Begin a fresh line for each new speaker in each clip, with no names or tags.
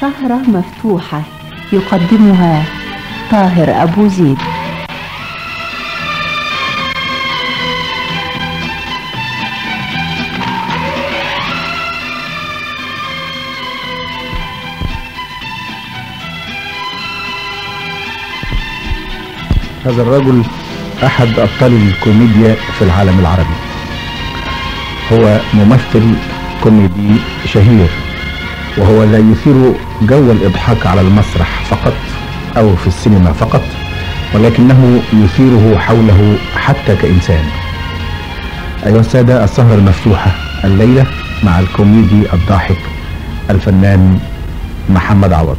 سهرة مفتوحة يقدمها طاهر أبو زيد
هذا الرجل احد ابطال الكوميديا في العالم العربي هو ممثل كوميدي شهير وهو لا يثير جو الاضحاك على المسرح فقط او في السينما فقط ولكنه يثيره حوله حتى كانسان ايها الساده السهره المفتوحه الليله مع الكوميدي الضاحك الفنان محمد عوض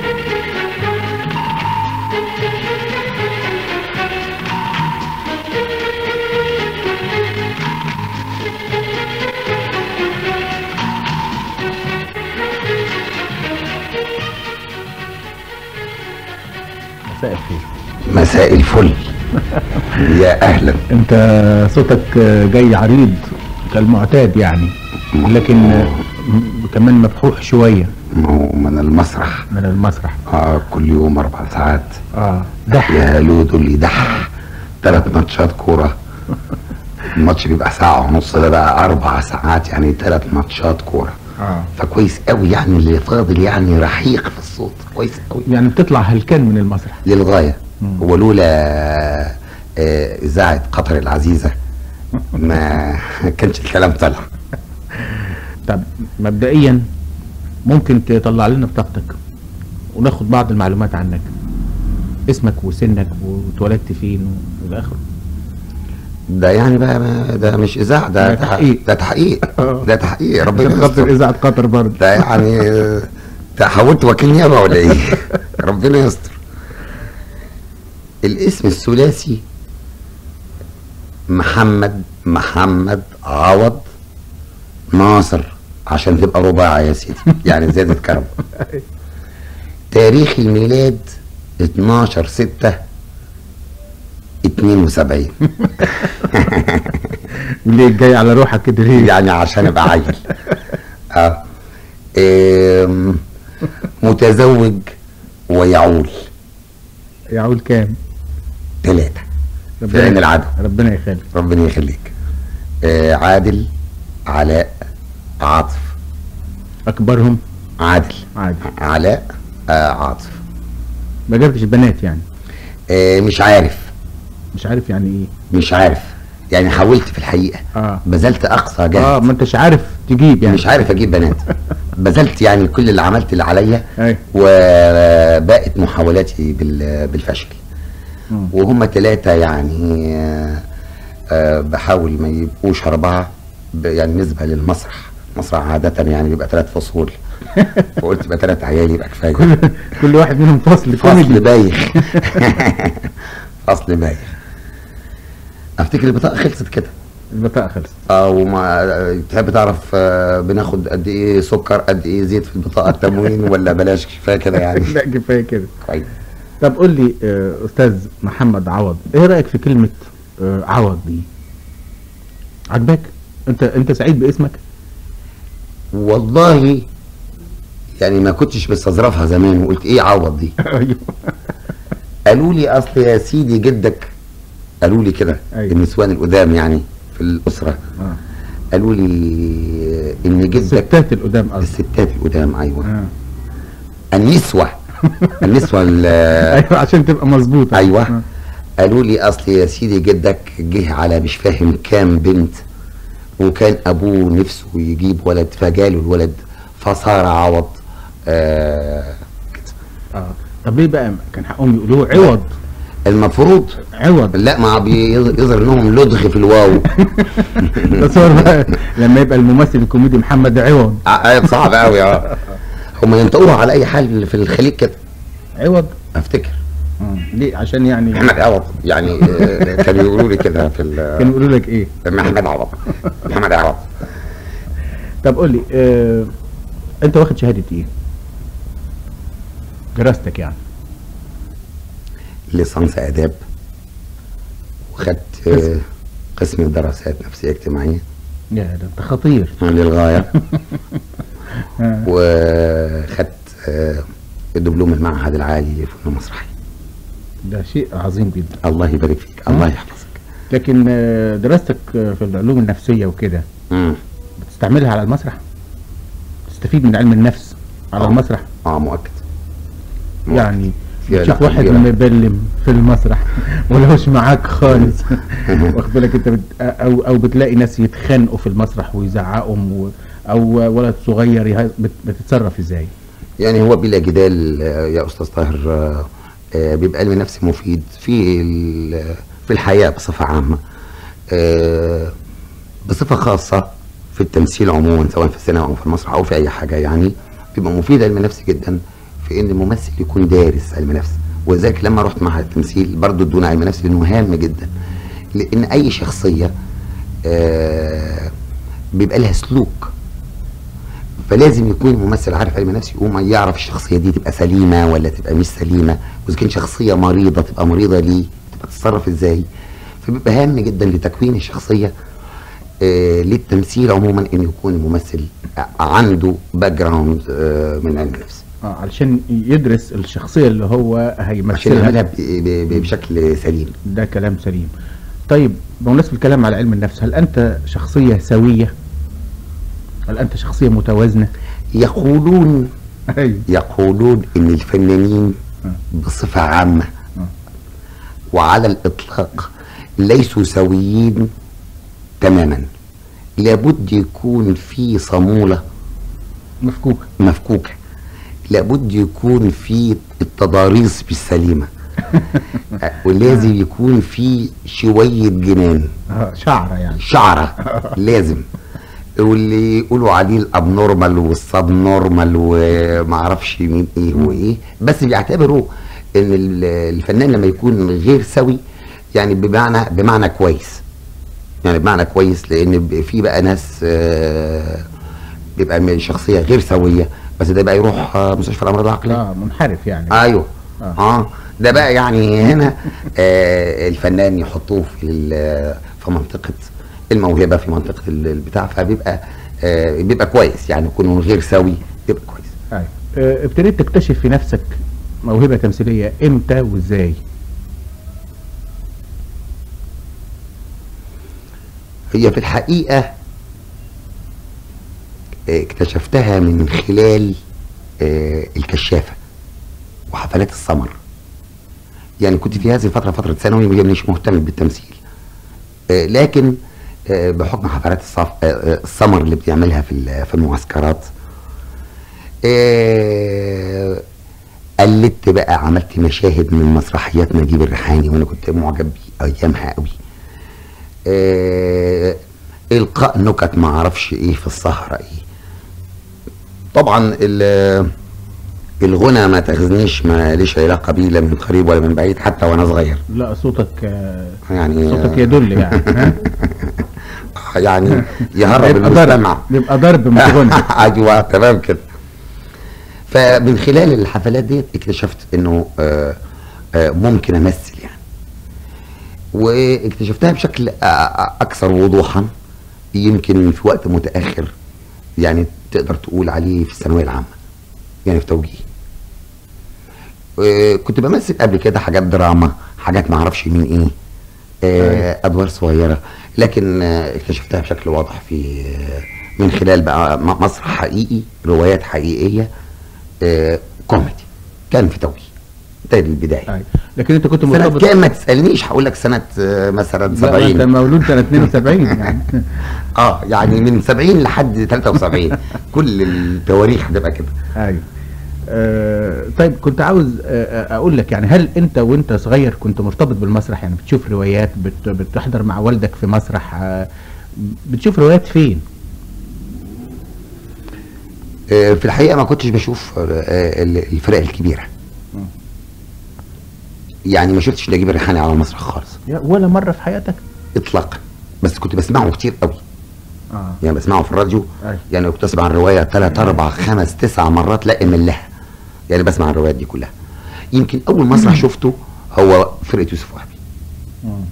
مساء الخير
مساء الفل يا اهلا
انت صوتك جاي عريض كالمعتاد يعني لكن كمان مبحوح شوية
ما هو من المسرح
من المسرح
اه كل يوم اربع ساعات
اه دح
يا لودو اللي دح ثلاث ماتشات كوره الماتش بيبقى ساعة ونص ده بقى أربع ساعات يعني ثلاث ماتشات كورة
اه
فكويس قوي يعني اللي فاضل يعني رحيق في الصوت كويس قوي
يعني بتطلع هلكان من المسرح
للغاية
مم.
ولولا آه، إذاعة قطر العزيزة ما كانش الكلام طلع
طب مبدئيا ممكن تطلع لنا بطاقتك وناخد بعض المعلومات عنك اسمك وسنك واتولدت فين والى اخره
ده يعني بقى ما- ده مش إذاعة ده
ده تحقيق.
ده تحقيق ده تحقيق ربنا
عشان خاطر
يستر
اذاعه قطر برضه
ده يعني آه، ده حولت وكيل نيابة ولا إيه؟ ربنا يستر الاسم الثلاثي محمد محمد عوض ناصر عشان تبقى رباعي يا سيدي يعني زيادة كرم تاريخ الميلاد 12 6 72
ليه جاي على روحك كده ليه؟
يعني عشان ابقى عيل اه آم، متزوج ويعول
يعول كام؟
ثلاثة في عين العدو
ربنا يخليك
ربنا يخليك آه عادل علاء عاطف
اكبرهم
عادل
عادي
علاء آه عاطف
ما جابتش بنات يعني
آه مش عارف
مش عارف يعني ايه
مش عارف يعني حاولت في الحقيقة
اه
بذلت أقصى
اه
جهد
ما انتش عارف تجيب يعني
مش عارف أجيب بنات بذلت يعني كل اللي عملت اللي عليا
ايوه
وباقت محاولاتي بال- بالفشل
مم.
وهم ثلاثة يعني آه، آه، بحاول ما يبقوش أربعة ب- يعني نسبة للمسرح مسرح عادة يعني بيبقى ثلاث فصول فقلت يبقى ثلاث عيال يبقى كفاية
كل كل واحد منهم فصل
فصل
كوميدي
بايخ فصل بايخ افتكر البطاقة خلصت كده
البطاقه خلصت
اه وما تحب تعرف آه، بناخد قد ايه سكر قد ايه زيت في البطاقة التموين ولا بلاش كفاية كده يعني
لا كفايه كده
كويس
طب قول لي آه، استاذ محمد عوض ايه رايك في كلمه آه، عوض دي عجبك انت انت سعيد باسمك
والله يعني ما كنتش مستظرفها زمان وقلت ايه عوض دي
ايوه
قالوا لي اصل يا سيدي جدك قالوا لي كده
أيوة.
النسوان القدام يعني في الاسره
آه.
قالوا لي ان جدك
الستات القدام قصدي
الستات القدام ايوه
آه.
النسوه النسوه ال-
ايوه عشان تبقى مظبوطه
أيوة.
آه.
قالوا لي اصل يا سيدي جدك جه على مش فاهم كام بنت وكان ابوه نفسه يجيب ولد فجاله الولد فصار عوض آه كده.
اه طب ليه بقى كان حقهم يقولوه عوض
المفروض
عوض
لا ما بيظهر انهم لدغ في الواو
تصور بقى لما يبقى الممثل الكوميدي محمد عوض
آه، صعب قوي اه هم ينطقوها على اي حال في الخليج كده
عوض
افتكر
آه. ليه عشان يعني
محمد عوض يعني آه، كانوا يقولوا لي كده في ال-
كانوا يقولوا لك ايه
محمد عوض محمد عوض
طب قول لي آه انت واخد شهاده ايه دراستك يعني
ليسانس اداب وخدت آه، قسم دراسات نفسيه اجتماعيه
يا ده انت خطير
للغايه
آه.
وخدت آه، دبلوم المعهد العالي للفنون المسرحيه
ده شيء عظيم جدا
الله يبارك فيك الله يحفظك
لكن آه، دراستك آه، في العلوم النفسيه وكده
مم.
بتستعملها على المسرح تستفيد من علم النفس على
آه.
المسرح
اه مؤكد مؤكد.
يعني
فيها
بتشوف
علاقة
واحد
كبيرة.
مبلم في المسرح ولوش معاك خالص واخد بالك انت بت او او بتلاقي ناس يتخانقوا في المسرح ويزعقهم و او ولد صغير يه- بت- بتتصرف ازاي؟
يعني هو بلا جدال آه، يا استاذ طاهر آه، آه، بيبقى علم نفسي مفيد في ال- في الحياه بصفه عامه آه، بصفه خاصه في التمثيل عموما سواء في السينما او في المسرح او في اي حاجه يعني بيبقى مفيد علم نفسي جدا في ان الممثل يكون دارس علم نفس ولذلك لما رحت معهد التمثيل برضه ادونا علم نفس لانه هام جدا لان اي شخصيه آه، بيبقى لها سلوك فلازم يكون الممثل عارف علم نفس يقوم يعرف الشخصيه دي تبقى سليمه ولا تبقى مش سليمه واذا كان شخصيه مريضه تبقى مريضه ليه تبقى تتصرف ازاي فبيبقى هام جدا لتكوين الشخصيه آه للتمثيل عموما ان يكون الممثل عنده باك جراوند آه من علم النفس
اه علشان يدرس الشخصيه اللي هو
عشان
هيمثلها
يعملها ب- ب- ب- بشكل سليم
ده كلام سليم طيب بمناسبه الكلام على علم النفس هل انت شخصيه سويه؟ هل انت شخصيه متوازنه؟
يقولون
ايوه
يقولون ان الفنانين
آه.
بصفة عامة
آه.
وعلى الاطلاق ليسوا سويين تماما لابد يكون في صمولة
مفكوك
مفكوكة لابد يكون في التضاريس بالسليمة ولازم يكون في شوية جنان
اه شعره يعني
شعرة لازم واللي يقولوا عليه الابنورمال والسب نورمال وما اعرفش مين ايه وايه بس بيعتبروا ان ال- الفنان لما يكون غير سوي يعني بمعنى بمعنى كويس يعني بمعنى كويس لان ب- في بقى ناس آه، بيبقى من شخصيه غير سويه بس ده بقى يروح آه، مستشفى الامراض العقليه
اه منحرف يعني
ايوه
آه.
اه ده بقى يعني هنا آه الفنان يحطوه في ال- في منطقه الموهبه في منطقه ال- البتاع فبيبقى آه بيبقى كويس يعني يكون غير سوي بيبقى كويس
ايوه آه، ابتديت تكتشف في نفسك موهبه تمثيليه امتى وازاي؟
هي في الحقيقه آه، اكتشفتها من خلال آه الكشافه وحفلات السمر يعني كنت في هذه الفتره فتره ثانوي مش مهتم بالتمثيل آه، لكن آه، بحكم حفلات الصف... آه، آه، السمر اللي بيعملها في ال- في المعسكرات آه، قلدت بقى عملت مشاهد من مسرحيات نجيب الريحاني وانا كنت معجب بيه ايامها قوي آه، القاء نكت ما اعرفش ايه في السهره ايه طبعا ال- الغنى ما تاخذنيش ما ليش علاقه بيه لا من قريب ولا من بعيد حتى وانا صغير
لا صوتك آه،
يعني
صوتك يدل يعني ها؟
يعني يهرب
يبقى ضرب
المستمع
يبقى ضرب مش غنى
ايوه تمام كده فمن خلال الحفلات ديت اكتشفت انه آه، آه، ممكن امثل يعني واكتشفتها بشكل آه، آه، اكثر وضوحا يمكن في وقت متاخر يعني تقدر تقول عليه في الثانويه العامه يعني في توجيه آه، كنت بمثل قبل كده حاجات دراما حاجات ما اعرفش مين ايه آه، ادوار صغيره لكن آه، اكتشفتها بشكل واضح في آه، من خلال بقى م- مسرح حقيقي روايات حقيقيه آه، كوميدي كان في توجيه ده البدايه
أيوة. لكن انت كنت
سنة
مرتبط
كام ما تسألنيش هقول لك سنة آه، مثلا
لا ما انت
70
مولود سنه 72 يعني
اه يعني من 70 لحد 73 كل التواريخ هتبقى كده
ايوه آه طيب كنت عاوز آه اقول لك يعني هل انت وانت صغير كنت مرتبط بالمسرح يعني بتشوف روايات بت بتحضر مع والدك في مسرح آه بتشوف روايات فين؟
آه، في الحقيقة ما كنتش بشوف آه، ال- الفرق الكبيرة
مم.
يعني ما شفتش نجيب الريحاني على المسرح خالص
يا- ولا مره في حياتك؟
اطلاقا بس كنت بسمعه كتير قوي
اه
يعني بسمعه في الراديو
أيوة.
يعني كنت اسمع الروايه ثلاث اربع خمس تسع مرات لا املها يعني بسمع الروايات دي كلها يمكن اول مسرح شفته هو فرقه يوسف وهبي
مم.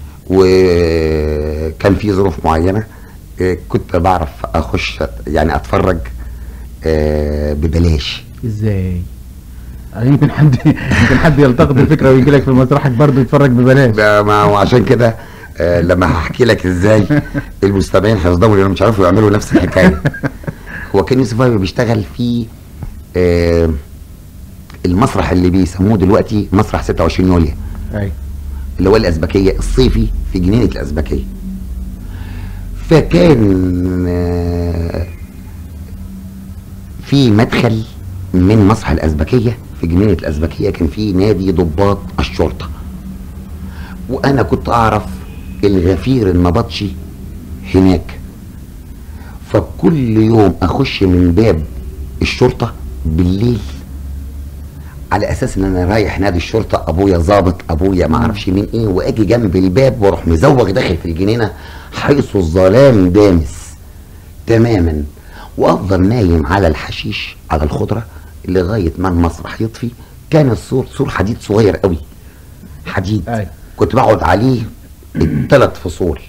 وكان في ظروف معينه آه، كنت بعرف اخش يعني اتفرج آه، ببلاش
ازاي آه، يمكن حد يمكن حد يلتقط الفكره ويجي لك في مسرحك برضه يتفرج ببلاش
بقى ما هو عشان كده آه لما هحكي لك ازاي المستمعين هيصدموا لانهم مش عارفوا يعملوا نفس الحكايه هو كان يوسف وهبي بيشتغل في آه المسرح اللي بيسموه دلوقتي مسرح 26 يوليو
ايوه
اللي هو الأزبكية الصيفي في جنينة الأزبكية فكان آه، في مدخل من مسرح الأزبكية في جنينة الأزبكية كان في نادي ضباط الشرطة وأنا كنت أعرف الغفير النبطشي هناك فكل يوم أخش من باب الشرطة بالليل على اساس ان انا رايح نادي الشرطه ابويا ظابط ابويا ما اعرفش مين ايه واجي جنب الباب واروح مزوغ داخل في الجنينه حيث الظلام دامس تماما وافضل نايم على الحشيش على الخضره لغايه ما المسرح يطفي كان السور سور حديد صغير قوي حديد
أيوة.
كنت بقعد عليه الثلاث فصول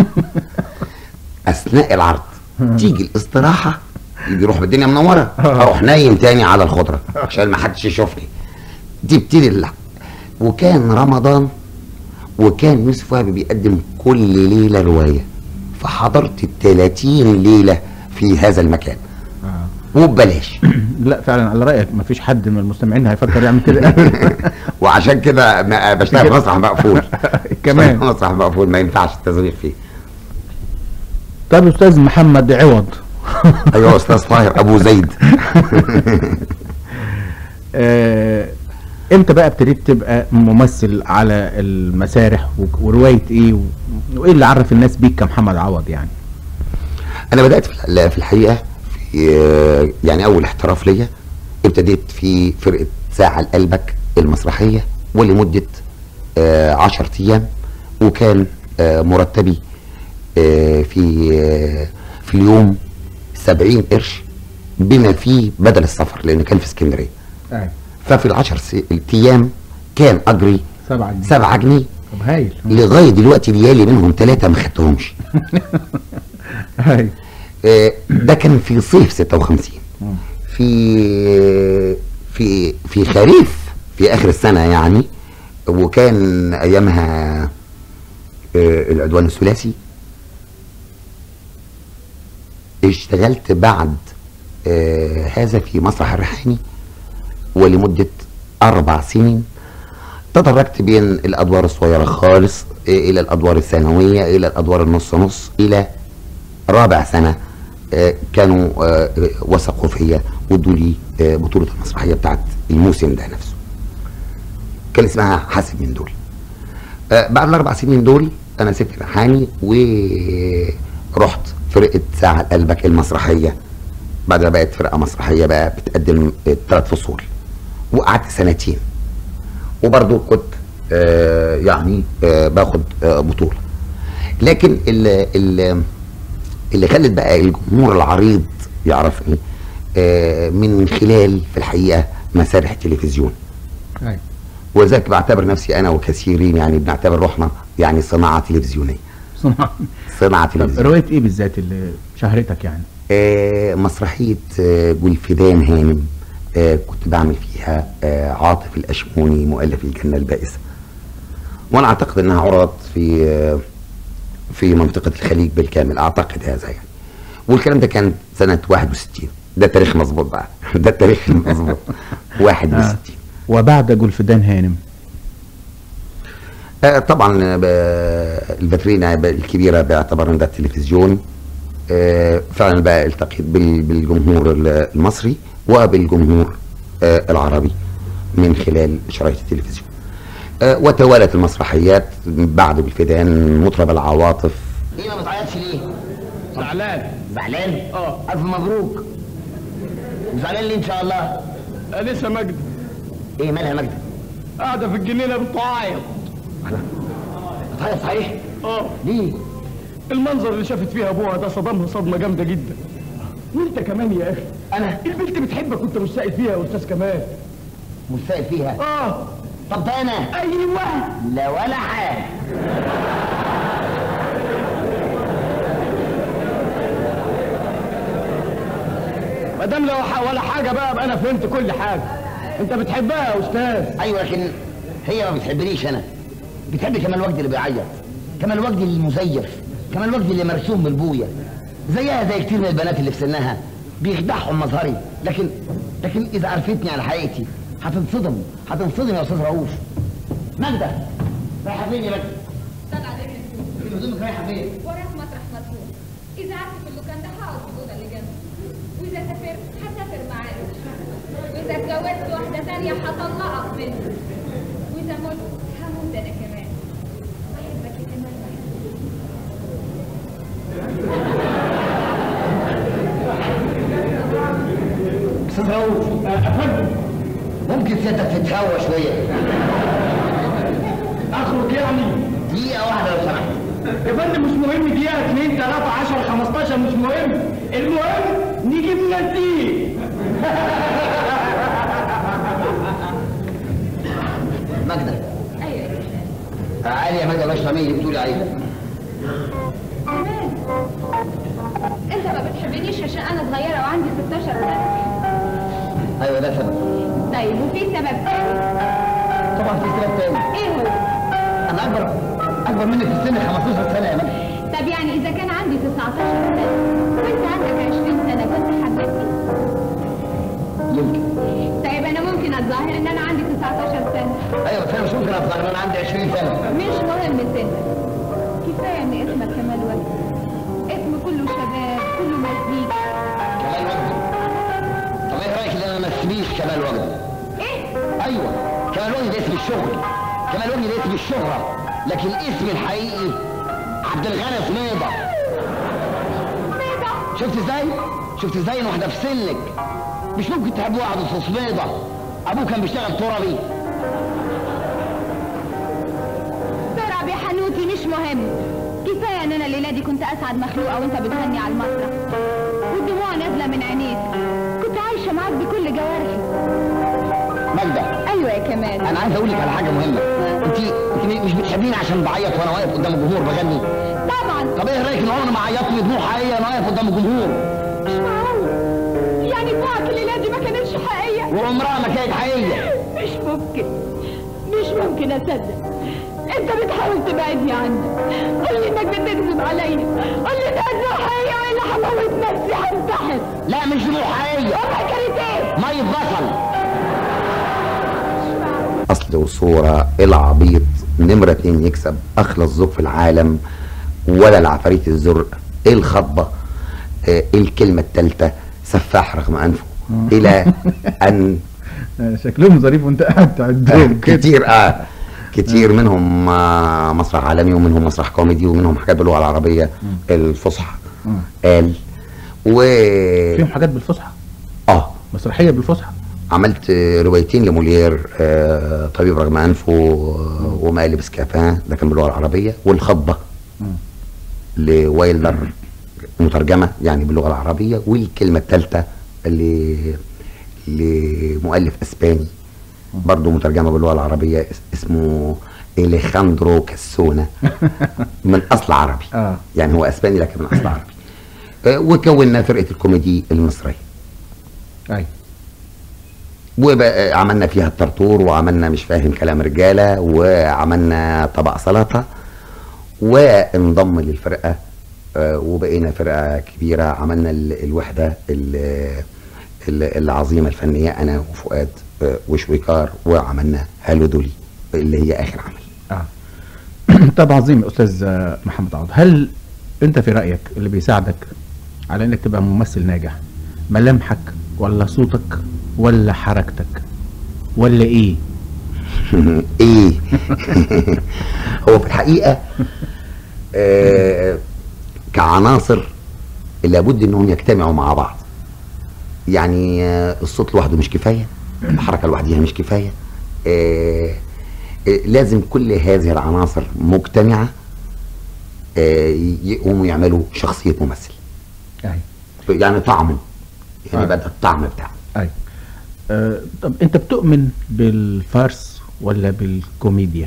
اثناء العرض تيجي الاستراحه يروح بالدنيا منوره اروح نايم تاني على الخضره عشان ما حدش يشوفني تبتدي اللعب وكان رمضان وكان يوسف وهبي بيقدم كل ليله روايه فحضرت ال 30 ليله في هذا المكان
آه.
وببلاش
لا فعلا على رايك ما فيش حد من المستمعين هيفكر يعمل كده
وعشان كده ما- بشتغل في مسرح مقفول
كمان.
بشتغل في مسرح مقفول ما ينفعش التزوير فيه
طب استاذ محمد عوض
ايوه يا استاذ طاهر ابو زيد
آه، امتى بقى ابتديت تبقى ممثل على المسارح و- وروايه ايه و- وايه اللي عرف الناس بيك كمحمد عوض يعني
انا بدات في الح- في الحقيقه في يعني اول احتراف ليا ابتديت في فرقه ساعه لقلبك المسرحيه ولمده آه، عشر ايام وكان آه، مرتبي آه، في آه، في اليوم سبعين قرش بما فيه بدل السفر لان كان في اسكندريه
ايوه
ففي العشر سي- ايام كان اجري
سبعة جنيه
سبعة جنيه
طب هايل
لغايه دلوقتي ليالي منهم ثلاثه ما خدتهمش
هايل
آه، ده كان في صيف 56 في في في خريف في اخر السنه يعني وكان ايامها آه، العدوان الثلاثي اشتغلت بعد آه، هذا في مسرح الريحاني ولمده اربع سنين تدرجت بين الادوار الصغيره خالص آه، الى الادوار الثانويه الى الادوار النص نص الى رابع سنه آه، كانوا آه، آه، وثقوا فيا وادوا لي آه، بطوله المسرحيه بتاعت الموسم ده نفسه كان اسمها حاسب من دول آه، بعد الاربع سنين دول انا سبت ريحاني ورحت فرقه ساعه قلبك المسرحيه بعد ما بقت فرقه مسرحيه بقى بتقدم ثلاث فصول وقعدت سنتين وبرضه كنت آه يعني آه باخد آه بطوله لكن ال ال اللي خلت بقى الجمهور العريض يعرفني آه من خلال في الحقيقه مسارح التلفزيون
ايوه
ولذلك بعتبر نفسي انا وكثيرين يعني بنعتبر روحنا يعني صناعه تلفزيونيه
صنع
صناعه
طب
تلفزيونيه
روايه ايه بالذات اللي شهرتك يعني
آه مسرحيه آه جولفدان هانم آه كنت بعمل فيها آه عاطف الاشموني مؤلف الجنه البائسه وانا اعتقد انها عرضت في آه في منطقه الخليج بالكامل اعتقد هذا يعني والكلام ده كان سنه 61 ده تاريخ مظبوط بقى ده التاريخ المظبوط 61
وبعد جولفدان هانم
آه، طبعا ب- الفاترينا ب- الكبيره باعتبار ان ده التلفزيون آه، فعلا بقى التقيت بال- بالجمهور ال- المصري وبالجمهور آه، العربي من خلال شرايط التلفزيون آه، وتوالت المسرحيات بعد بالفدان مطرب العواطف
ليه ما بتعيطش ليه؟
زعلان
زعلان؟
اه
ألف مبروك زعلان ليه إن شاء الله؟
انسه مجدي
إيه مالها مجدي؟
قاعده في الجنينه بتعيط
بتعيط صحيح؟
اه
ليه؟
المنظر اللي شافت فيها ابوها ده صدمها صدمه جامده جدا وانت كمان يا اخي
أنا
البنت بتحبك وانت مش سائل فيها يا استاذ كمال
مستائل فيها
اه
طب ده أنا
ايوه
لا ولا حاجة
ما دام لو ح- ولا حاجه بقى بقى أبقى انا فهمت كل حاجه انت بتحبها يا استاذ
ايوه لكن هي ما بتحبنيش انا بتحب كمال وجدي اللي بيعيط كمال وجدي المزيف كمال وجدي اللي مرسوم بالبويه زيها زي كتير من البنات اللي في سنها بيخدعهم مظهري لكن لكن اذا عرفتني على حقيقتي هتنصدم هتنصدم يا استاذ رؤوف ماجده رايحه فين يا ماجده؟
طلع عليك
هدومك رايحه فين؟
وراك مطرح مطلوب اذا قعدت في اللوكان ده هقعد في الاوضه اللي جنبي واذا سافرت هسافر معاك واذا اتجوزت واحده تانية هطلقك منه واذا مت هموت انا كمان بحبك يا كمان بحبك
استاذ رؤوف
افندم
ممكن سيادتك تتهوى شويه
اخرج يعني
دقيقه واحده لو سمحت
يا فندم مش مهم دقيقه 2 3 10 15 مش مهم المهم نجيب نتيجه
ماجده
ايوه يا كمان
تعالي يا ماجده باشا مين اللي بتقولي عليه
كمان انت ما بتحبنيش عشان انا صغيره وعندي 16 سنه
ايوه ده سبب
طيب وفي سبب تاني
طبعا في سبب تاني
ايه هو
انا اكبر اكبر منك في السن 15 سنه يا ماجده
طب يعني إذا كان عندي 19 سنة وأنت عندك 20 سنة كنت حبيتني؟
يمكن
طيب أنا ممكن أتظاهر إن أنا عندي 19 سنة
ايوه بس انا مش ممكن اتظاهر ان انا عندي 20 سنه
مش مهم سنك كفاية إن اسمك كمال وجه اسم كله شباب كله مزيكا
كمال وجدي طب ايه رايك ان انا ما اسميش كمال وجدي
إيه؟
ايوه كمال وجدي ده اسم الشغل كمال وجدي ده اسم الشهره لكن اسمي الحقيقي عبد الغني سميضه
بيضة
شفت ازاي شفت ازاي ان واحده في سنك مش ممكن تحب واحد اسمه سميضه ابوه كان بيشتغل ترابي
ترى يا حنوتي مش مهم كفاية إن أنا الليلة دي كنت أسعد مخلوقة وأنت بتغني على المسرح والدموع نازلة من عينيك كنت عايشة معاك بكل جوارحي
ماجده
أيوة يا كمال
انا عايز اقول لك على حاجه مهمه انت انت مش بتحبيني عشان بعيط وانا واقف قدام الجمهور بغني
طبعا
طب ايه رايك ان عمري ما عيطت لي دموع حقيقيه وانا واقف قدام الجمهور
مش معقول يعني دموعك الليلة دي ما كانتش حقيقية
وعمرها ما كانت حقيقيه
مش ممكن مش ممكن اصدق انت بتحاول تبعدني عني قول لي انك بتكذب عليا قول لي ده دموع حقيقية والا هموت نفسي هنتحر
لا مش دموع حقيقيه
امال كانت ايه؟
ميه بصل
اصل وصوره العبيط نمره اتنين يكسب اخلص ذوق في العالم ولا العفاريت الزرق الخطبه آه، الكلمه الثالثه سفاح رغم انفه الى ان
آه، شكلهم ظريف وانت قاعد تعدهم كده
كتير اه كتير منهم آه، مسرح عالمي ومنهم مسرح كوميدي ومنهم حاجات باللغه العربيه الفصحى قال و
فيهم حاجات بالفصحى
اه
مسرحيه بالفصحى
عملت آه، روايتين لمولير آه، طبيب رغم انفه آه، ومقالب سكافان ده كان باللغه العربيه والخطبه لوايلدر مترجمه يعني باللغه العربيه والكلمه الثالثه اللي لمؤلف اسباني برضه مترجمه باللغه العربيه اس- اسمه اليخاندرو كاسونا من اصل عربي
آه.
يعني هو اسباني لكن من اصل عربي آه، وكونا فرقه الكوميدي المصريه
ايوه
وعملنا فيها الطرطور وعملنا مش فاهم كلام رجاله وعملنا طبق سلطه وانضم للفرقه آه، وبقينا فرقه كبيره عملنا ال- الوحده ال- ال- العظيمه الفنيه انا وفؤاد آه، وشويكار وعملنا هالو دولي اللي هي اخر عمل
اه طب عظيم يا استاذ آه، محمد عوض هل انت في رايك اللي بيساعدك على انك تبقى ممثل ناجح ملامحك ولا صوتك ولا حركتك ولا ايه
ايه هو في الحقيقه آه كعناصر لابد انهم يجتمعوا مع بعض يعني آه الصوت لوحده مش كفايه الحركه لوحدها مش كفايه آه آه لازم كل هذه العناصر مجتمعه آه يقوموا يعملوا شخصيه ممثل
ايوه
يعني طعما يعني
آه.
بقى ده الطعم بتاعه
ايوه آه طب انت بتؤمن بالفارس ولا بالكوميديا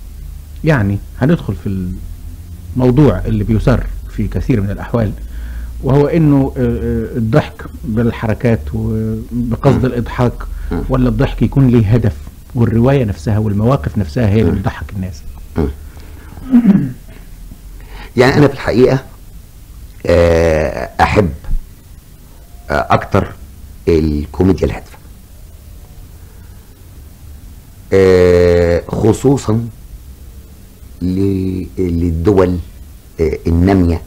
يعني هندخل في الموضوع اللي بيسر في كثير من الاحوال وهو انه آه، آه، الضحك بالحركات وبقصد الاضحاك
مم.
ولا الضحك يكون ليه هدف والروايه نفسها والمواقف نفسها هي اللي بتضحك الناس
يعني انا في الحقيقه آه، احب آه، اكتر الكوميديا الهادفه آه، خصوصا ل- للدول آه، الناميه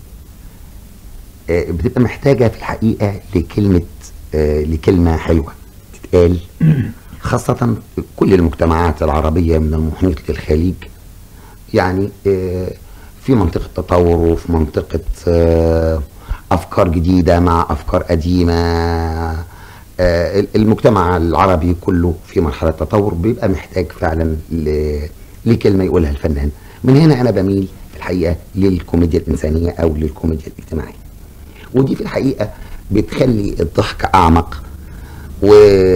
آه، بتبقى محتاجه في الحقيقه لكلمه آه، لكلمه حلوه تتقال خاصه كل المجتمعات العربيه من المحيط للخليج يعني آه، في منطقة تطور وفي منطقة آه، أفكار جديدة مع أفكار قديمة آه، المجتمع العربي كله في مرحلة تطور بيبقى محتاج فعلا ل- لكلمة يقولها الفنان من هنا أنا بميل في الحقيقة للكوميديا الإنسانية أو للكوميديا الاجتماعية ودي في الحقيقة بتخلي الضحك أعمق و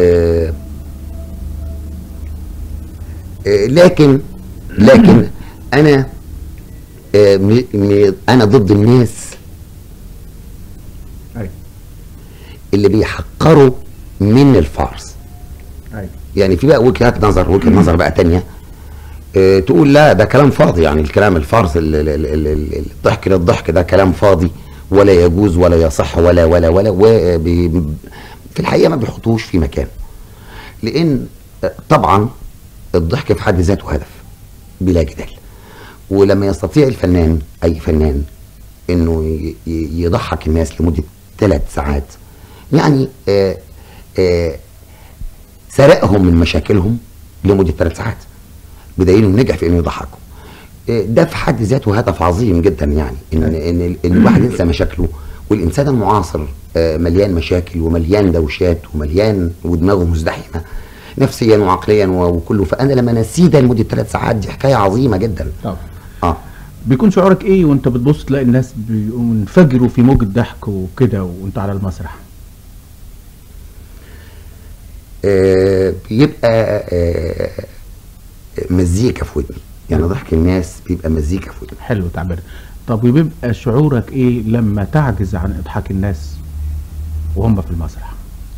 آه، لكن لكن انا آه، م- م- انا ضد الناس
ايوه
اللي بيحقروا من الفارس
ايوه
يعني في بقى وجهات نظر وجهه نظر بقى تانية آه، تقول لا ده كلام فاضي يعني الكلام الفارس ال- ال- ال- ال- ال- الضحك للضحك ده كلام فاضي ولا يجوز ولا يصح ولا ولا ولا وبي- في الحقيقه ما بيحطوش في مكان لان آه، طبعا الضحك في حد ذاته هدف بلا جدال ولما يستطيع الفنان اي فنان انه ي- ي- يضحك الناس لمده ثلاث ساعات يعني آه آه سرقهم من مشاكلهم لمده ثلاث ساعات بدليل انه نجح في انه يضحكهم آه، ده في حد ذاته هدف عظيم جدا يعني ان ان ان الواحد ينسى مشاكله والانسان المعاصر آه، مليان مشاكل ومليان دوشات ومليان ودماغه مزدحمه نفسيا وعقليا و- وكله فانا لما نسيه ده لمده ثلاث ساعات دي حكايه عظيمه جدا
طبعا
اه
بيكون شعورك ايه وانت بتبص تلاقي الناس بيقوموا ينفجروا في موجة ضحك وكده وانت على المسرح
آه، بيبقى آه، مزيكا في ودني يعني ضحك الناس بيبقى مزيكا في ودني
حلو تعبير طب وبيبقى شعورك ايه لما تعجز عن اضحاك الناس وهم في المسرح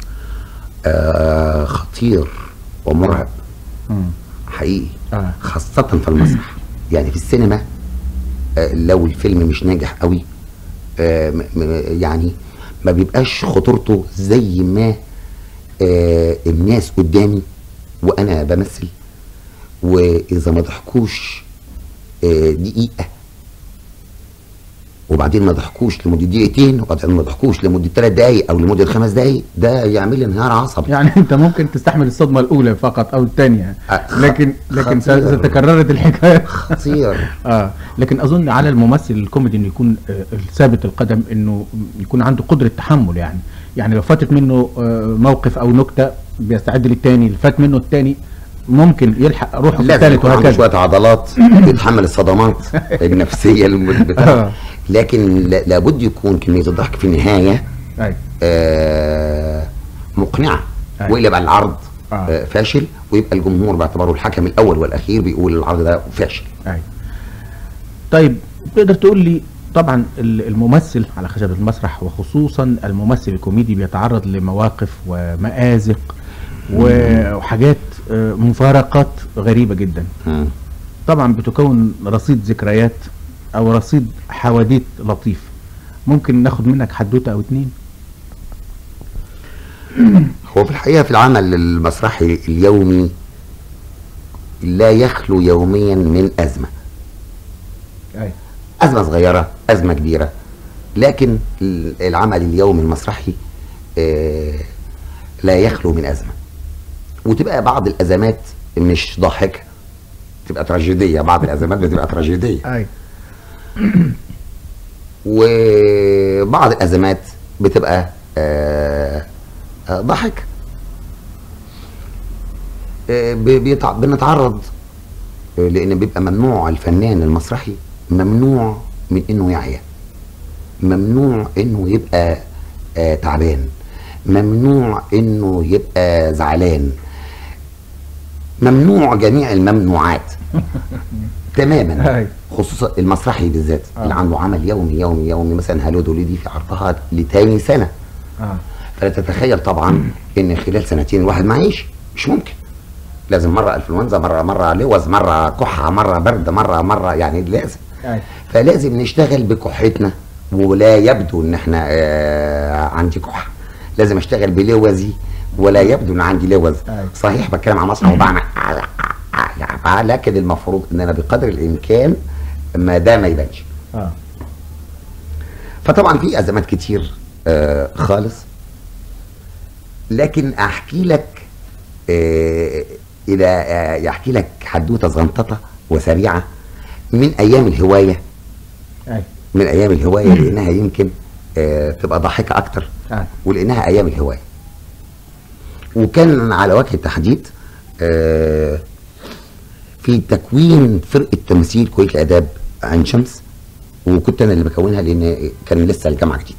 آه، خطير ومرعب
مم.
حقيقي
آه.
خاصة في المسرح يعني في السينما آه، لو الفيلم مش ناجح قوي آه، م- م- يعني ما بيبقاش خطورته زي ما آه، الناس قدامي وانا بمثل واذا ما ضحكوش آه، دقيقة وبعدين ما ضحكوش لمدة دقيقتين وبعدين ما ضحكوش لمدة ثلاث دقايق او لمدة خمس دقايق ده يعمل لي انهيار عصبي
يعني انت ممكن تستحمل الصدمة الاولى فقط او الثانية
آه، خ-
لكن لكن
خطير.
اذا تكررت الحكاية
خطير
اه لكن اظن على الممثل الكوميدي انه يكون آه، ثابت القدم انه يكون عنده قدره تحمل يعني يعني لو فاتت منه آه، موقف او نكته بيستعد للتاني اللي فات منه التاني ممكن يلحق روحه في
لازم
الثالث
يكون عنده
وهكذا
شويه عضلات يتحمل الصدمات النفسيه الم- بتاع
آه.
لكن لا- لابد يكون كميه الضحك في النهايه
أيوة.
آه مقنعه
أيوة.
والا يبقى العرض
آه.
آه فاشل ويبقى الجمهور باعتباره الحكم الاول والاخير بيقول العرض ده فاشل
أيوة. طيب تقدر تقول لي طبعا ال- الممثل على خشبة المسرح وخصوصا الممثل الكوميدي بيتعرض لمواقف ومآزق و- وحاجات آه، مفارقات غريبة جدا
مم.
طبعا بتكون رصيد ذكريات او رصيد حواديت لطيف ممكن ناخد منك حدوته او اتنين
هو في الحقيقه في العمل المسرحي اليومي لا يخلو يوميا من ازمه
ايوه
أزمة صغيرة أزمة كبيرة لكن ال- العمل اليومي المسرحي آه، لا يخلو من أزمة وتبقى بعض الأزمات مش ضاحكة تبقى تراجيدية بعض الأزمات بتبقى تراجيدية
ايوه
وبعض الأزمات بتبقى آه، آه، ضحك آه، ب- بيتع- بنتعرض آه، لأن بيبقى ممنوع الفنان المسرحي ممنوع من إنه يعيا ممنوع إنه يبقى آه، تعبان ممنوع إنه يبقى زعلان ممنوع جميع الممنوعات تماما
أي.
خصوصا المسرحي بالذات
آه.
اللي عنده عمل يومي يومي يومي مثلا هالو دوليدي في عرضها لتاني سنه
اه
فلا تتخيل طبعا ان خلال سنتين الواحد معيش مش ممكن لازم مره انفلونزا مره مره لوز مره كحه مره برد مره مره يعني لازم
أي.
فلازم نشتغل بكحتنا ولا يبدو ان احنا آه عندي كحه لازم اشتغل بلوزي ولا يبدو ان عندي لوز
أي.
صحيح بتكلم عن مسرح وبعمل لكن المفروض ان انا بقدر الامكان ما ده ما يبانش
اه
فطبعا في ازمات كتير آه خالص لكن احكي لك آه الى آه يحكي لك حدوته زنططه وسريعه من ايام الهوايه
اي
من ايام الهوايه لانها يمكن آه تبقى ضاحكه اكتر
آه.
ولانها ايام الهوايه وكان على وجه التحديد آه في تكوين فرقه تمثيل كليه الاداب عين شمس وكنت انا اللي بكونها لان كان لسه الجامعه جديده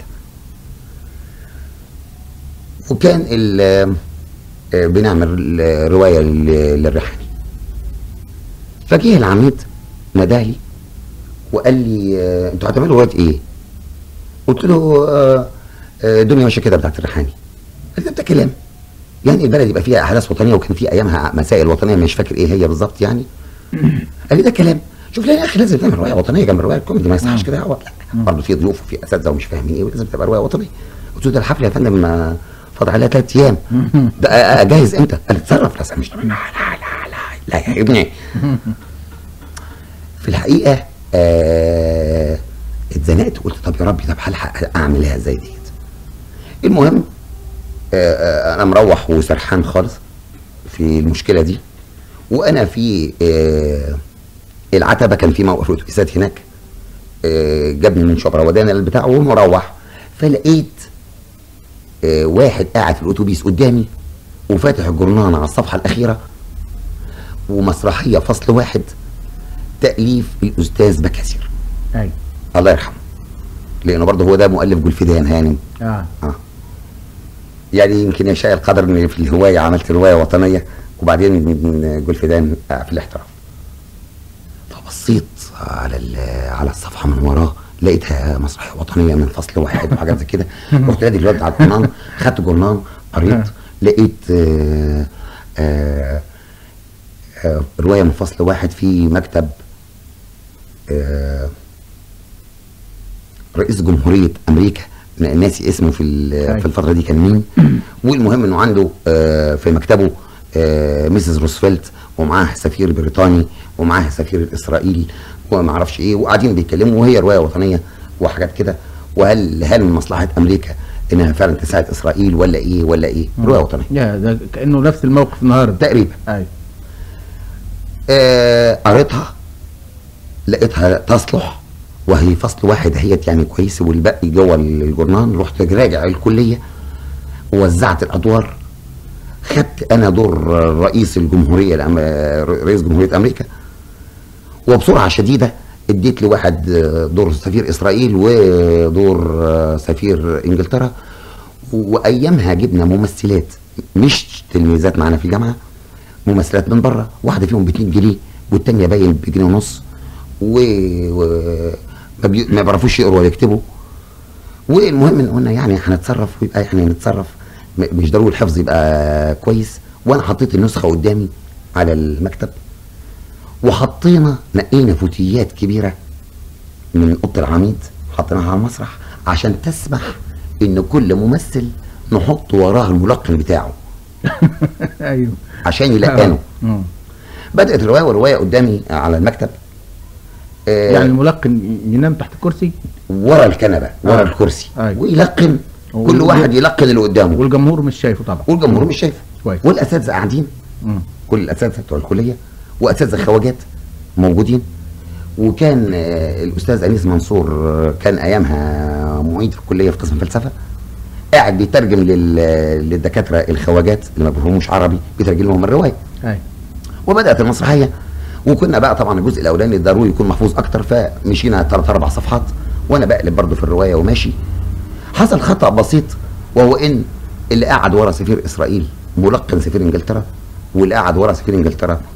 وكان ال- آه، بنعمل ال- روايه لل- للريحاني فجه العميد نادالي وقال لي آه، انتوا هتعملوا روايه ايه؟ قلت له آه، آه، الدنيا ماشيه كده بتاعت الريحاني قال لي ده كلام يعني البلد يبقى فيها احداث وطنيه وكان في ايامها مسائل وطنيه مش فاكر ايه هي بالظبط يعني قال لي ده كلام شوف ليه يا اخي لازم تعمل روايه وطنيه جنب الروايه الكوميدي ما يصحش كده هو لا برضه في ضيوف وفي اساتذه ومش فاهمين ايه ولازم تبقى روايه وطنيه قلت له ده الحفله يا فندم آه، فاضل عليها ثلاث ايام ده آه، اجهز امتى؟ قال لي اتصرف لا مش لا لا لا لا لا يا ابني في الحقيقه آه اتزنقت وقلت طب يا ربي طب هلحق اعملها ازاي ديت المهم آه آه انا مروح وسرحان خالص في المشكله دي وانا في آه العتبه كان في موقف اتوبيسات هناك آه جابني من شبرا ودانا البتاع ومروح فلقيت آه واحد قاعد في الاتوبيس قدامي وفاتح الجرنان على الصفحه الاخيره ومسرحيه فصل واحد تاليف الاستاذ بكاسير
اي
الله يرحمه لانه برضه هو ده مؤلف جولفيدان هانم
اه
اه يعني يمكن يشاء القدر ان في الهوايه عملت روايه وطنيه وبعدين من جولفيدان آه، في الاحتراف فبصيت على ال- على الصفحه من وراه لقيتها مسرحيه وطنيه من فصل واحد وحاجات زي كده رحت نادي الواد على الجرنان خدت جرنان قريت لقيت آه آه آه روايه من فصل واحد في مكتب آه رئيس جمهوريه امريكا ن- ناسي اسمه في ال-
أيوة.
في الفتره دي كان مين والمهم انه عنده آه، في مكتبه آه، ميسيس روزفلت ومعاه سفير بريطاني ومعاه سفير الاسرائيلي وما اعرفش ايه وقاعدين بيتكلموا وهي روايه وطنيه وحاجات كده وهل هل من مصلحه امريكا انها فعلا تساعد اسرائيل ولا ايه ولا ايه روايه وطنيه
يا ده كانه نفس الموقف النهارده
تقريبا
اي
آه، قريتها لقيتها تصلح وهي فصل واحد هيت يعني كويس والباقي جوه الجورنان رحت راجع الكليه ووزعت الادوار خدت انا دور رئيس الجمهوريه الأم... رئيس جمهوريه امريكا وبسرعه شديده اديت لواحد آه، دور سفير اسرائيل ودور آه، سفير انجلترا وايامها جبنا ممثلات مش تلميذات معانا في الجامعه ممثلات من بره واحده فيهم ب 2 جنيه والتانيه باين بجنيه ونص و, و... ما, بي... ما بيعرفوش يقروا ولا يكتبوا والمهم ان قلنا يعني هنتصرف ويبقى يعني نتصرف م- مش ضروري الحفظ يبقى كويس وانا حطيت النسخه قدامي على المكتب وحطينا نقينا فوتيات كبيره من اوضه العميد حطيناها على المسرح عشان تسمح ان كل ممثل نحط وراه الملقن بتاعه
ايوه
عشان يلقنه
مم.
بدات الروايه والروايه قدامي على المكتب آه
يعني الملقن ينام تحت الكرسي
ورا الكنبه ورا
آه.
الكرسي
أيوة.
ويلقن
و-
كل واحد يلقن اللي قدامه
والجمهور مش شايفه طبعا
والجمهور مش شايفه
كويس.
والاساتذه قاعدين
مم.
كل الاساتذه بتوع الكليه واساتذه خواجات موجودين وكان آه، الاستاذ انيس منصور آه، كان ايامها معيد في الكليه في قسم فلسفه قاعد بيترجم لل- للدكاتره الخواجات اللي ما بيفهموش عربي بيترجم لهم الروايه
اي
وبدات المسرحيه وكنا بقى طبعا الجزء الاولاني ضروري يكون محفوظ اكتر فمشينا ثلاث اربع صفحات وانا بقلب برضه في الروايه وماشي حصل خطا بسيط وهو ان اللي قاعد ورا سفير اسرائيل ملقن سفير انجلترا واللي قاعد ورا سفير انجلترا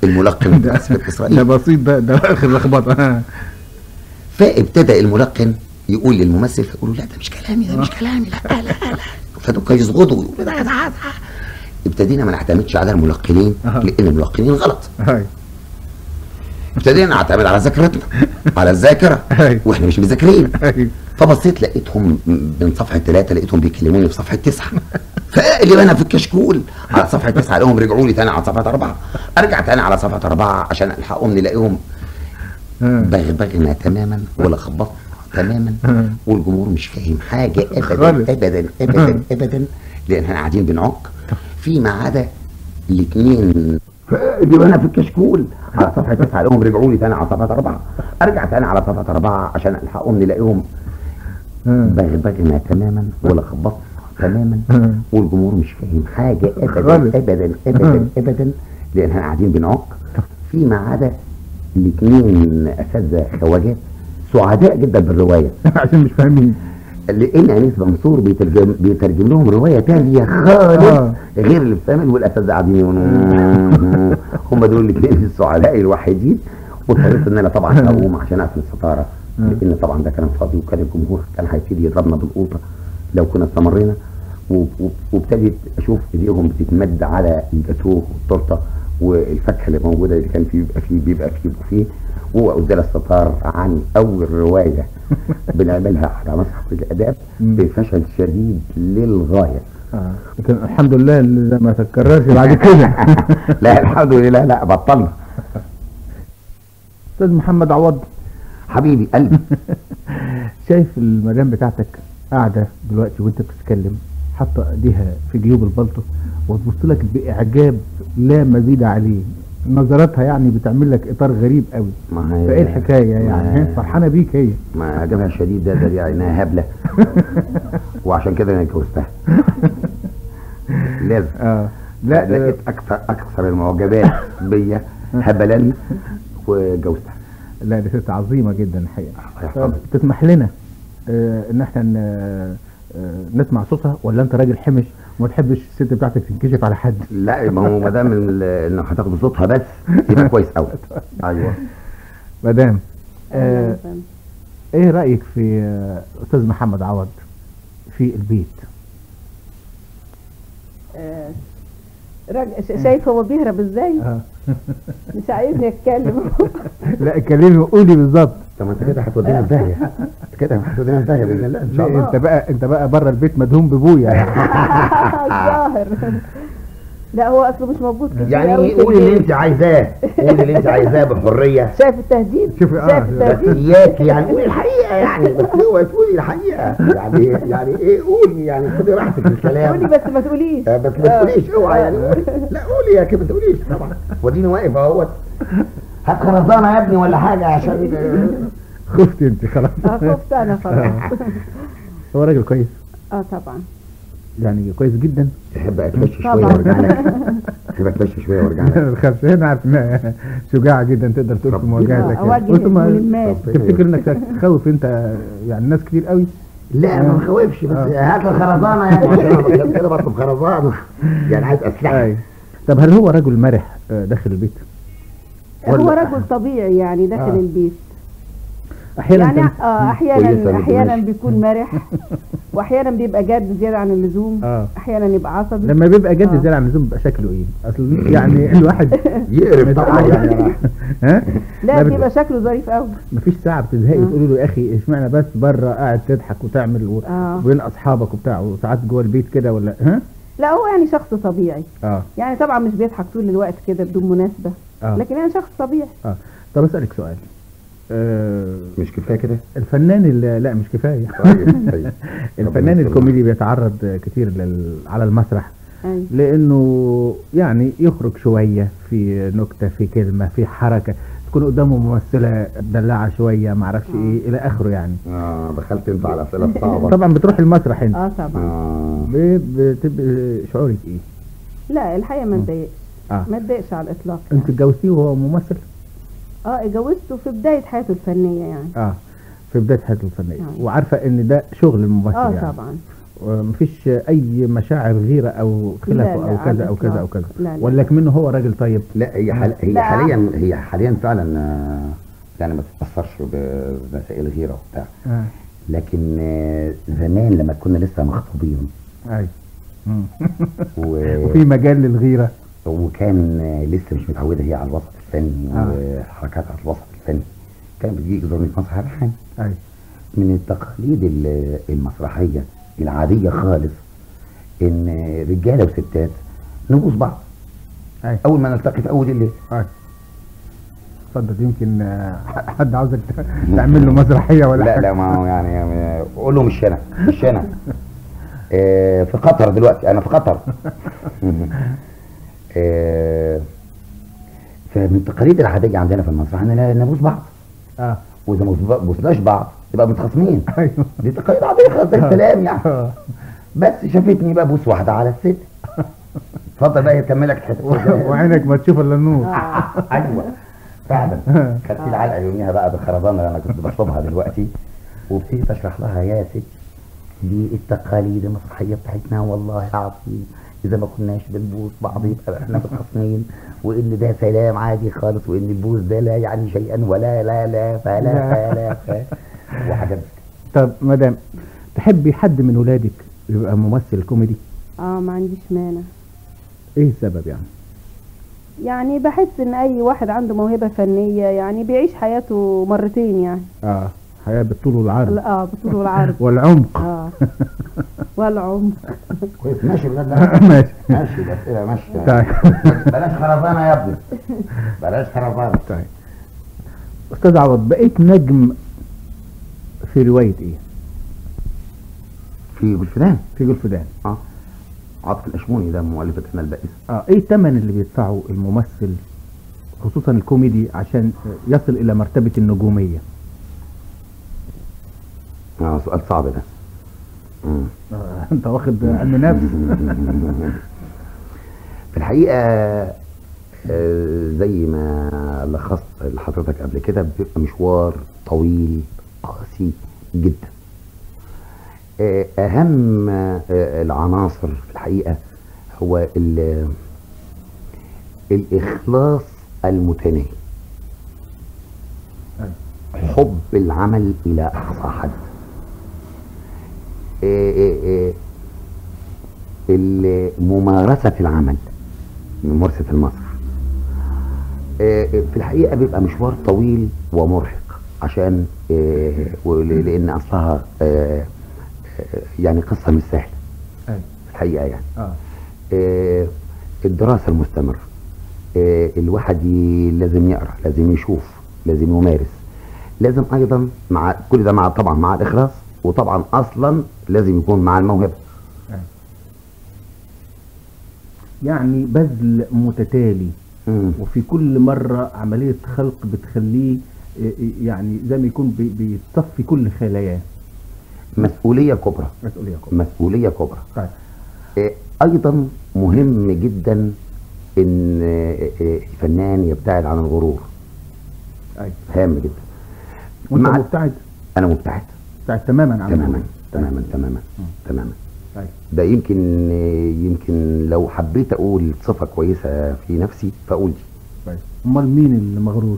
الملقن باسف
ده
الاسرائيلي
بسيط ده ده اخر لخبطه
فابتدى الملقن يقول للممثل فيقول له لا ده مش كلامي ده مش كلامي لا لا لا فدول يصغدوا ويقولوا ده ده ده ابتدينا ما نعتمدش على الملقنين
أها.
لان الملقنين غلط
هاي
ابتدينا نعتمد على ذاكرتنا على الذاكره
أيوة.
واحنا مش مذاكرين
أيوة.
فبصيت لقيتهم من صفحه ثلاثه لقيتهم بيكلموني في صفحه تسعه فاقلب انا في الكشكول على صفحه تسعه الاقيهم رجعوا لي تاني على صفحه اربعه ارجع تاني على صفحه اربعه عشان الحقهم نلاقيهم
آه.
بغبغنا تماما ولا خبطنا تماما
آه.
والجمهور مش فاهم حاجه
خالص.
ابدا ابدا ابدا ابدا لان احنا قاعدين بنعك فيما عدا الاثنين فاقلب انا في الكشكول على صفحه تسعه الاقيهم رجعوا لي تاني على صفحه اربعه ارجع تاني على صفحه اربعه عشان الحقهم نلاقيهم
آه.
بغبغنا تماما ولا خبطنا تماما
آه.
والجمهور مش فاهم حاجه
خالص.
ابدا ابدا ابدا ابدا لان احنا قاعدين بنعك فيما عدا الاثنين اساتذه خواجات سعداء جدا بالروايه
عشان مش فاهمين
لان انيس منصور بيترجم بيترجم لهم روايه تانية خالص
آه.
غير اللي بتعمل والاساتذه قاعدين يقولوا هم دول الاثنين السعداء الوحيدين واضطريت ان انا طبعا اقوم عشان اقفل الستاره لان طبعا ده كلام فاضي وكان الجمهور كان هيبتدي يضربنا بالقوطه لو كنا استمرينا و- و- وابتديت اشوف ايديهم بتتمد على الجاتوه والتورته والفاكهه اللي موجوده اللي كان فيه بيبقى فيه بيبقى فيه بوفيه وأزال الستار عن أول رواية بنعملها على مسرح الآداب بفشل شديد للغاية
آه. لكن الحمد لله اللي ده ما تتكررش بعد كده
لا الحمد لله لا بطلنا
استاذ محمد عوض
حبيبي قلبي
شايف المدام بتاعتك قاعده دلوقتي وانت بتتكلم حاطه ايديها في جيوب البلطو وتبص لك باعجاب لا مزيد عليه نظراتها يعني بتعمل لك اطار غريب قوي
ما هي
فايه الحكايه يعني
ما-
هي فرحانه بيك هي
ما عجبها شديد ده دليل على انها هبله وعشان كده انا اتجوزتها لازم
اه
لا
لا
لقيت اكثر اكثر المعجبات بيا هبلا وجوزتها
لا دي ست عظيمه جدا الحقيقه
الله
طب
يحفظك
تسمح لنا آه ان احنا ن- آه، نسمع صوتها ولا انت راجل حمش وما تحبش الست بتاعتك تنكشف على حد
لا ما هو ما دام ال- انه هتاخدوا صوتها بس يبقى كويس قوي ايوه
مدام آه ايه رايك في آه، استاذ محمد عوض في البيت
آه، راجل ش- شايف هو بيهرب ازاي
آه.
مش عايزني اتكلم
لا كلمني وقولي بالظبط
طب ما انت كده هتودينا في داهيه أنت كده هتودينا في داهيه باذن الله ان شاء
ليه
الله
انت بقى انت بقى بره البيت مدهون ببويا يعني
الظاهر لا هو اصله مش موجود كتير
يعني
أوي في
قولي اللي
البيت.
انت عايزاه قولي اللي انت عايزاه بحريه
شايف التهديد
شوفي، آه،
شايف
بس
بس
التهديد
اياك يعني قولي الحقيقه يعني بس هو تقولي الحقيقه يعني يعني ايه قولي يعني خدي راحتك في الكلام
قولي بس ما تقوليش
آه، بس ما تقوليش اوعى يعني قولي لا قولي يا كده ما تقوليش طبعا وديني واقف اهوت هات خرزانه يا ابني ولا حاجه عشان
خفت انت خلاص
اه خفت انا خلاص
هو راجل كويس
اه طبعا
يعني كويس جدا
تحب اتمشى شويه
طبعا.
وارجع لك تحب اتمشى شويه وارجع لك
الخمسة هنا عارف انها شجاعة جدا تقدر تقول في
ربنا
مواجهتك
آه، أواجه
وثم
الملمات.
تفتكر انك تخوف انت يعني ناس كتير قوي
لا ما بخوفش بس هات الخرزانه يعني عشان كده بطلب خرزانه يعني عايز اسلحه
اي طب هل هو رجل مرح آه، داخل البيت؟
هو
ولا-
رجل طبيعي يعني داخل
آه.
البيت
احيانا
يعني
كان-
اه
كويسة
احيانا
ما
احيانا
تقولش.
بيكون مرح واحيانا بيبقى جاد زياده عن اللزوم
آه.
احيانا يبقى عصبي
لما بيبقى جد
آه.
زيادة عن اللزوم بيبقى شكله ايه؟ اصل يعني الواحد
يقرف طبعا يعني
ها؟
لا
بت-
بيبقى شكله ظريف قوي
مفيش ساعة بتزهقي
آه.
تقولي له يا اخي اشمعنى بس بره قاعد تضحك وتعمل و...
آه.
وبين اصحابك وبتاع وساعات جوه البيت كده ولا ها؟
لا هو يعني شخص طبيعي
اه
يعني طبعا مش بيضحك طول الوقت كده بدون مناسبه
اه
لكن يعني شخص طبيعي
اه طب اسالك سؤال آه
مش كفايه كده
الفنان اللي لا مش كفايه
طيب طيب
الفنان الكوميدي بيتعرض كتير لل... على المسرح
أيوة.
لانه يعني يخرج شويه في نكته في كلمه في حركه تكون قدامه ممثله دلعه شويه معرفش ايه الى اخره يعني
اه دخلت انت على الاسئله الصعبه
طبعا بتروح المسرح انت
اه طبعا
اه
ب- بتبقى شعورك ايه؟
لا الحقيقه ما اتضايقش
اه
ما اتضايقش على الاطلاق
انت
يعني.
اتجوزتيه وهو ممثل؟
اه اتجوزته في بدايه حياته الفنيه يعني
اه في بدايه حياته الفنيه
آه.
وعارفه ان ده شغل الممثل
اه
يعني
طبعا
مفيش اي مشاعر غيره او خلاف
لا،
او
لا،
كذا او
على
كذا او
الإطلاق.
كذا
لا، لا.
ولا كمنه هو راجل طيب
لا هي حال هي
لا.
حاليا هي حاليا فعلا آه، يعني ما تتاثرش بمسائل غيره وبتاع
آه.
لكن آه، زمان لما كنا لسه مخطوبين
اي مم.
و...
وفي مجال للغيره
وكان آه، لسه مش متعوده هي على الوسط الفني
آه.
وحركات على الوسط الفني كانت بتجي تزورني في مسرح الريحان
اي
من التقاليد ال- المسرحيه العاديه خالص ان رجاله وستات نبوس بعض
اي
اول ما نلتقي في اول الليل
اي اتفضل يمكن آه، حد عاوزك تعمل له مسرحيه ولا
لا
حاجه
لا ما هو يعني يعني قول له مش انا مش انا آه، في قطر دلوقتي انا في قطر آه، فمن التقاليد العاديه عندنا في المسرح ان نبوس بعض
اه
واذا ما بوسناش بعض يبقى متخاصمين
ايوه
دي تقاليد عاديه خالص زي السلام يعني
آه.
بس شافتني بقى بوس واحده على الست اتفضل بقى يكملك الحته
وعينك ما تشوف الا النور
ايوه فعلا كانت في العلقه يوميها بقى بالخرزانه اللي انا كنت بشربها دلوقتي وابتديت اشرح لها يا ست دي التقاليد المسرحيه بتاعتنا والله العظيم اذا ما كناش بنبوس بعض يبقى احنا متخاصمين وان ده سلام عادي خالص وان البوس ده لا يعني شيئا ولا لا لا فلا فلا ف وحاجات
طب مدام تحبي حد من ولادك يبقى ممثل كوميدي
اه ما عنديش مانع
ايه السبب يعني
يعني بحس ان اي واحد عنده موهبة فنية يعني بيعيش حياته مرتين يعني
اه حياه بالطول والعرض
اه بالطول والعرض
والعمق
اه والعمق
كويس ماشي بجد ده
ماشي
ماشي الاسئله ماشيه
طيب
بلاش خرزانه يا ابني بلاش خرزانه
طيب استاذ عوض بقيت نجم في روايه ايه
في بالفدان
في جولفدان
اه عاطف الاشموني ده مؤلف انا البائس
اه ايه الثمن اللي بيدفعه الممثل خصوصا الكوميدي عشان يصل الى مرتبه النجوميه
اه سؤال صعب ده مم.
آه انت واخد علم نفس
في الحقيقه آه، زي ما لخصت لحضرتك قبل كده بيبقى مشوار طويل قاسي جدا آه، اهم آه، العناصر في الحقيقه هو ال- الاخلاص المتناهي حب العمل الى اقصى حد آه، آه، آه، ال- ممارسة العمل ممارسة المسرح آه، آه، في الحقيقة بيبقى مشوار طويل ومرهق عشان آه، ول- لأن أصلها آه، آه، يعني قصة مش سهلة
أيوة.
في الحقيقة يعني
اه
آه، الدراسة المستمرة آه، الواحد ي- لازم يقرأ لازم يشوف لازم يمارس لازم أيضا مع كل ده مع طبعا مع الإخلاص وطبعا أصلا لازم يكون مع الموهبة
يعني بذل متتالي
مم.
وفي كل مرة عملية خلق بتخليه إيه إيه يعني زي ما يكون بي- بيتصفي كل خلاياه
مسؤولية كبرى
مسؤولية كبرى
مسؤولية كبرى
طيب
آه، ايضا مهم جدا ان آه، آه، الفنان يبتعد عن الغرور
ايوه
هام جدا
وانت
مع-
مبتعد
انا مبتعد
مبتعد تماما عن
تماما
الغرور.
تماما تماما
مم.
تماما
طيب
ده يمكن آه، يمكن لو حبيت اقول صفة كويسة في نفسي فاقول دي
طيب امال مين اللي مغرور؟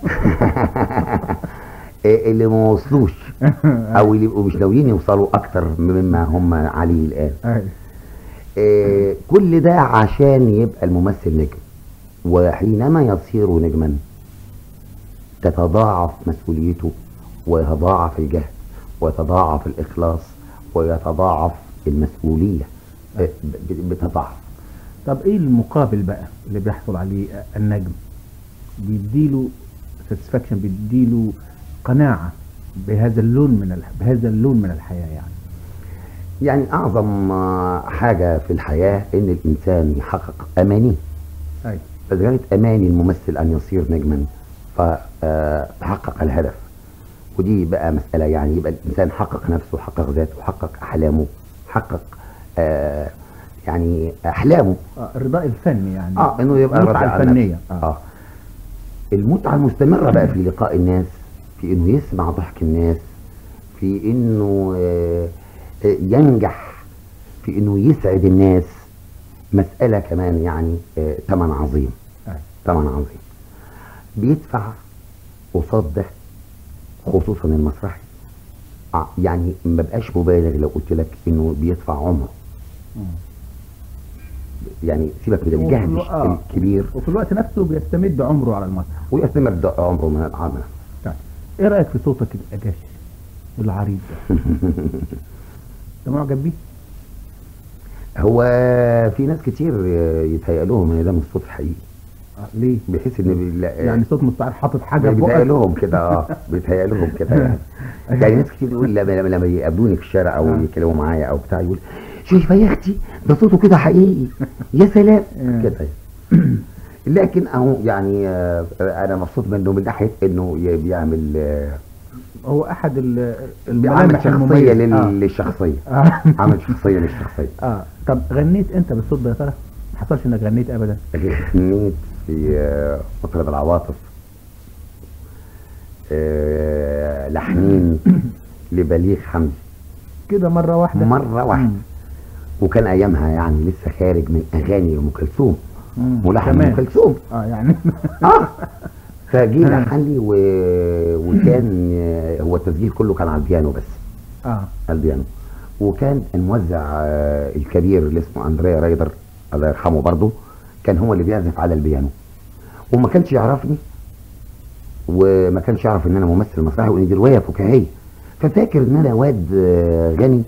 آه، اللي ما وصلوش او اللي يبقوا مش ناويين يوصلوا اكتر مما هم عليه الان
ايوه
آه، كل ده عشان يبقى الممثل نجم وحينما يصير نجما تتضاعف مسؤوليته ويتضاعف الجهد ويتضاعف الإخلاص ويتضاعف المسؤولية آه، ب- بتضاعف
طب ايه المقابل بقى اللي بيحصل عليه النجم؟ بيديله ساتسفاكشن بيديله قناعة بهذا اللون من الح... بهذا اللون من الحياة يعني
يعني أعظم آه، حاجة في الحياة إن الإنسان يحقق أمانيه
ايوه
فلذلك أماني الممثل أن يصير نجما فتحقق الهدف ودي بقى مسألة يعني يبقى الإنسان حقق نفسه حقق ذاته حقق أحلامه حقق آه يعني أحلامه
آه الرضاء الفني يعني
اه انه يبقى راضي
المتعة
عن
الفنية
نفسه. اه المتعه المستمره بقى في لقاء الناس في انه يسمع ضحك الناس في انه آه، آه، ينجح في انه يسعد الناس مسألة كمان يعني آه، ثمن عظيم
أي.
ثمن عظيم بيدفع قصاد ده خصوصا المسرحي ع- يعني ما بقاش مبالغ لو قلت لك انه بيدفع عمره يعني سيبك من
وفي
الجهد
الو- آه.
الكبير
وفي الوقت نفسه بيستمد عمره على المسرح
ويستمر ده عمره من العمل
طيب ايه رايك في صوتك الاجاشي العريض ده انت معجب بيه
هو في ناس كتير آه، يتهيأ لهم ان ده مش صوت حقيقي
آه، ليه
بحيث ان بي- لا-
يعني صوت مستعار حاطط حاجه في
بيتهيأ
بقك
لهم كده اه بيتهيأ لهم كده يعني يعني ناس كتير يقول لما لما, لما يقابلوني في الشارع او
آه.
يتكلموا معايا او بتاع يقول شايفه يا اختي ده صوته كده حقيقي يا سلام
آه.
كده لكن اهو يعني آه، انا مبسوط منه من ناحيه انه ي- بيعمل آه،
هو احد ال-
بيعمل
الملامح
شخصيه
المميزة.
لل-
آه.
للشخصيه
آه.
عمل شخصيه للشخصيه
اه طب غنيت انت بالصوت ده يا ترى؟ ما حصلش انك غنيت ابدا
غنيت في آه، مطرب العواطف آه، لحنين لبليغ حمدي
كده مره واحده
مرة واحدة
مم.
وكان ايامها يعني لسه خارج من اغاني ام كلثوم
مم.
ملحن
كمان.
ام كلثوم
اه يعني
اه فجه لحن لي و... وكان آه، هو التسجيل كله كان على البيانو بس
اه
على البيانو وكان الموزع آه، الكبير اللي اسمه اندريا رايدر الله يرحمه برضه كان هو اللي بيعزف على البيانو وما كانش يعرفني وما كانش يعرف ان انا ممثل مسرحي وان دي روايه فكاهيه ففاكر ان انا واد آه، غني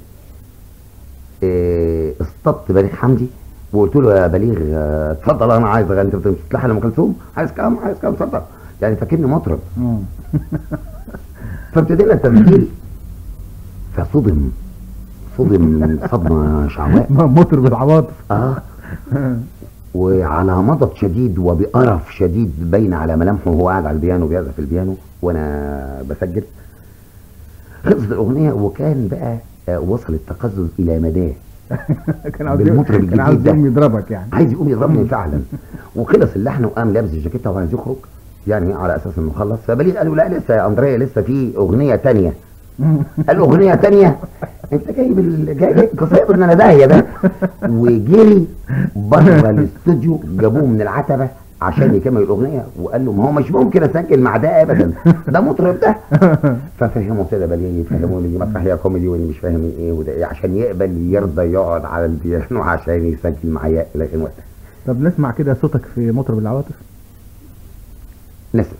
آه، اصطدت بليغ حمدي وقلت له يا بليغ آه، اتفضل انا عايز اغني انت بتلحن ام كلثوم عايز كام عايز كام اتفضل يعني فاكرني مطرب
مم.
فابتدينا التمثيل فصدم صدم صدمه شعواء
مطرب العواطف
اه وعلى مضض شديد وبقرف شديد باين على ملامحه وهو قاعد على البيانو بيعزف البيانو وانا بسجل خلصت الاغنيه وكان بقى آه، وصل التقزز الى مداه
كان عاوز
بالمطرب
كان عاوز
الجديد ده.
يقوم يضربك يعني
عايز يقوم يضربني فعلا وخلص اللحن وقام لابس الجاكيته وعايز يخرج يعني على اساس انه خلص فبليغ قال له لا لسه يا اندريا لسه في اغنيه تانية قال له اغنيه تانية انت جايب ال- جايب قصير ان انا داهيه ده وجري بره الاستوديو جابوه من العتبه عشان يكمل الاغنيه وقال له ما هو مش ممكن اسجل مع ده ابدا ده مطرب ده ففهمه كده بليغ يفهموا لي دي مسرحيه كوميدي واني مش فاهم ايه وده ايه عشان يقبل يرضى يقعد على البيانو عشان يسجل معايا لكن وقتها
طب نسمع كده صوتك في مطرب العواطف
نسمع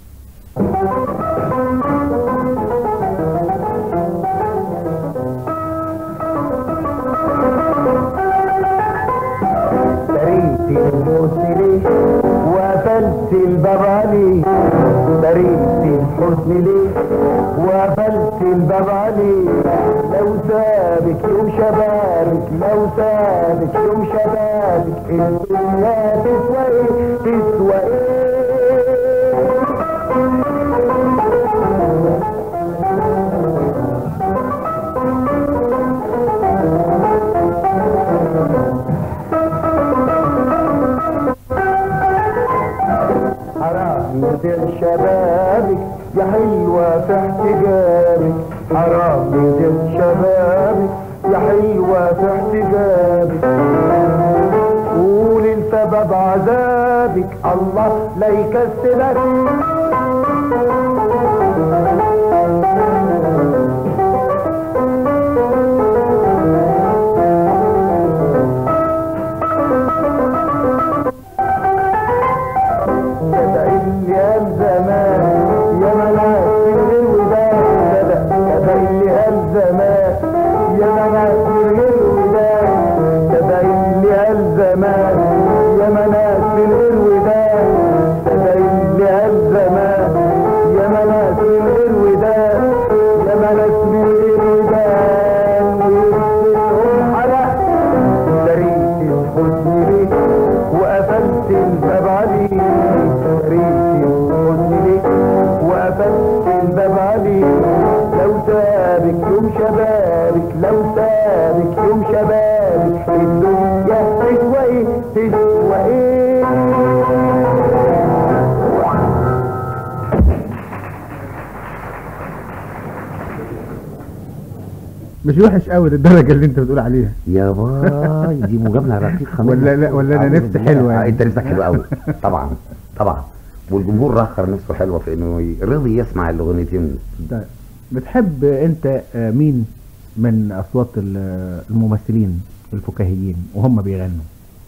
بريت الحزن ليه وقفلت الباب عليه بريت الحزن ليه وقفلت الباب عليه لو سابك يوم شبابك لو سابك يوم شبابك الدنيا تسوى ايه تسوى ايه حرام يضيع شبابك يا حلوة في احتجابك حرام يضيع شبابك يا حلوة في احتجابك قول السبب عذابك الله لا يكسبك صدق اللي قال زمان يا مناس من الوداد صدق صدق اللي قال زمان يا مناس من الوداد صدق اللي قال زمان يا مناس من الوداد صدق اللي قال زمان
مش وحش قوي للدرجه اللي انت بتقول عليها
يا باي دي مجامله رقيقه منك.
ولا لا- ولا أنا
أعوذ
نفسي
بالله.
حلوة
آه،
يعني.
انت نفسك حلوه قوي طبعا طبعا والجمهور رخر نفسه حلوه في انه ي- رضي يسمع الاغنيتين
طيب بتحب انت آه، مين من اصوات ال- الممثلين الفكاهيين وهم بيغنوا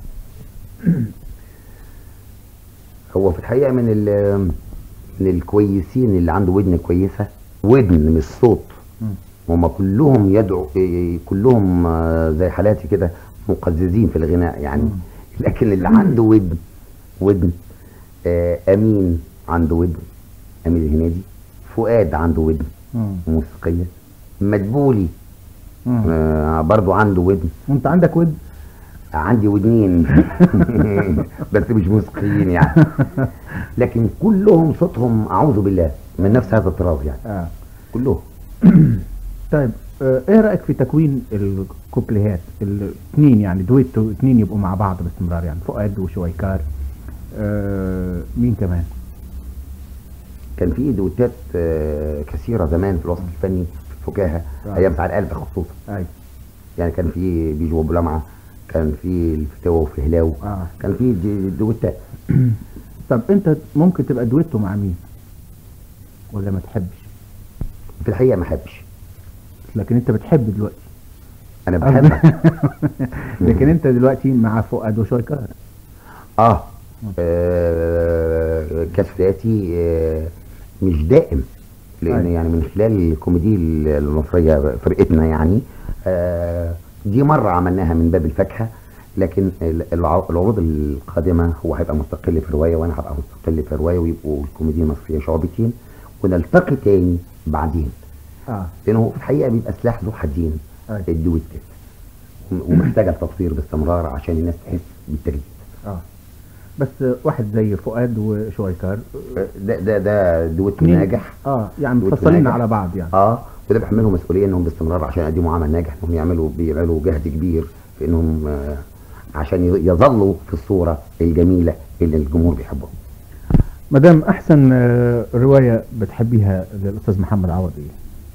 هو في الحقيقه من ال من الكويسين اللي عنده ودن كويسه ودن مش صوت
مم.
هم كلهم يدعو إيه، كلهم آه، زي حالاتي كده مقززين في الغناء يعني لكن اللي عنده ودن ودن آه، امين عنده ودن امين الهنيدي فؤاد عنده ودن
مم.
موسيقيه مدبولي
مم.
آه برضو عنده ودن
وانت عندك ود
عندي ودنين بس مش موسيقيين يعني لكن كلهم صوتهم اعوذ بالله من نفس هذا الطراز يعني
آه.
كلهم
طيب آه، ايه رايك في تكوين الكوبليهات الاثنين يعني دويتو اثنين يبقوا مع بعض باستمرار يعني فؤاد وشويكار آه مين كمان
كان في دوتات آه، كثيره زمان في الوسط الفني في الفكاهه
آه.
ايام بتاع القلب خصوصا
اي
يعني كان في بيجو ابو لمعه كان في الفتاوى وفي هلاو
آه.
كان في دي- دوتات
طب انت ممكن تبقى دويتو مع مين ولا ما تحبش
في الحقيقه ما احبش
لكن انت بتحب دلوقتي
انا بحب
لكن انت دلوقتي مع فؤاد وشويكار
اه آه، كسرياتي آه، مش دائم لان
أيوة.
يعني من خلال الكوميدي المصريه فرقتنا يعني آه، دي مره عملناها من باب الفاكهه لكن ال- الع- العروض القادمه هو هيبقى مستقل في روايه وانا هبقى مستقل في روايه ويبقوا الكوميديا المصريه شعبتين ونلتقي تاني بعدين
اه
لانه في الحقيقه بيبقى سلاح ذو حدين
أيوة.
الدويتات ومحتاجه التطوير باستمرار عشان الناس تحس بالتجديد
اه بس واحد زي فؤاد وشويكار
ده ده ده دويتو
اتنين-
ناجح
اه يعني
دويتو
مفصلين
ناجح.
على بعض يعني
اه وده بيحملهم مسؤوليه انهم باستمرار عشان يقدموا عمل ناجح انهم يعملوا بيعملوا جهد كبير في انهم آه عشان ي- يظلوا في الصوره الجميله اللي الجمهور بيحبهم
مدام احسن آه، روايه بتحبيها للاستاذ محمد عوض ايه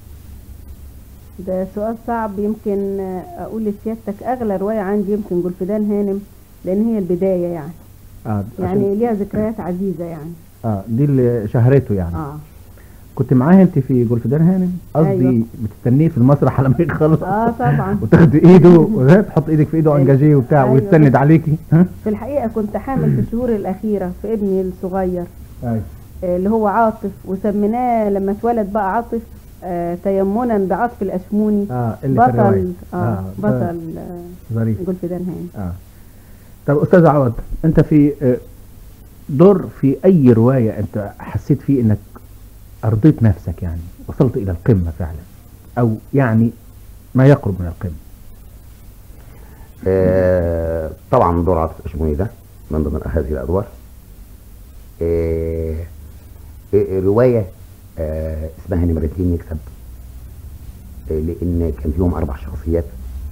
ده سؤال صعب يمكن آه، اقول لسيادتك اغلى روايه عندي يمكن جولفدان هانم لان هي البدايه يعني
اه
يعني
عشان-
ليها ذكريات عزيزه يعني
اه دي اللي شهرته يعني
اه
كنت معاه انت في جولفدان هانم قصدي
أيوة.
بتستنيه في المسرح على ما يخلص
اه طبعا
وتاخدي ايده وتحط ايدك في ايده انجاجيه وبتاع
أيوة.
ويستند عليكي ها
في الحقيقه كنت حامل في الشهور الاخيره في ابني الصغير
ايوه
آه، اللي هو عاطف وسميناه لما اتولد بقى عاطف آه تيمنا بعاطف الاشموني
اه اللي في الرواية.
بطل اه بطل آه
ظريف
جولفدان هانم
اه طب استاذ عوض انت في آه، دور في اي روايه انت حسيت فيه انك ارضيت نفسك يعني وصلت الى القمه فعلا او يعني ما يقرب من القمه
آه طبعا دور عاطف الاشموني ده من ضمن هذه الادوار آه آه، روايه آه اسمها نمرتين يكسب آه لان كان فيهم اربع شخصيات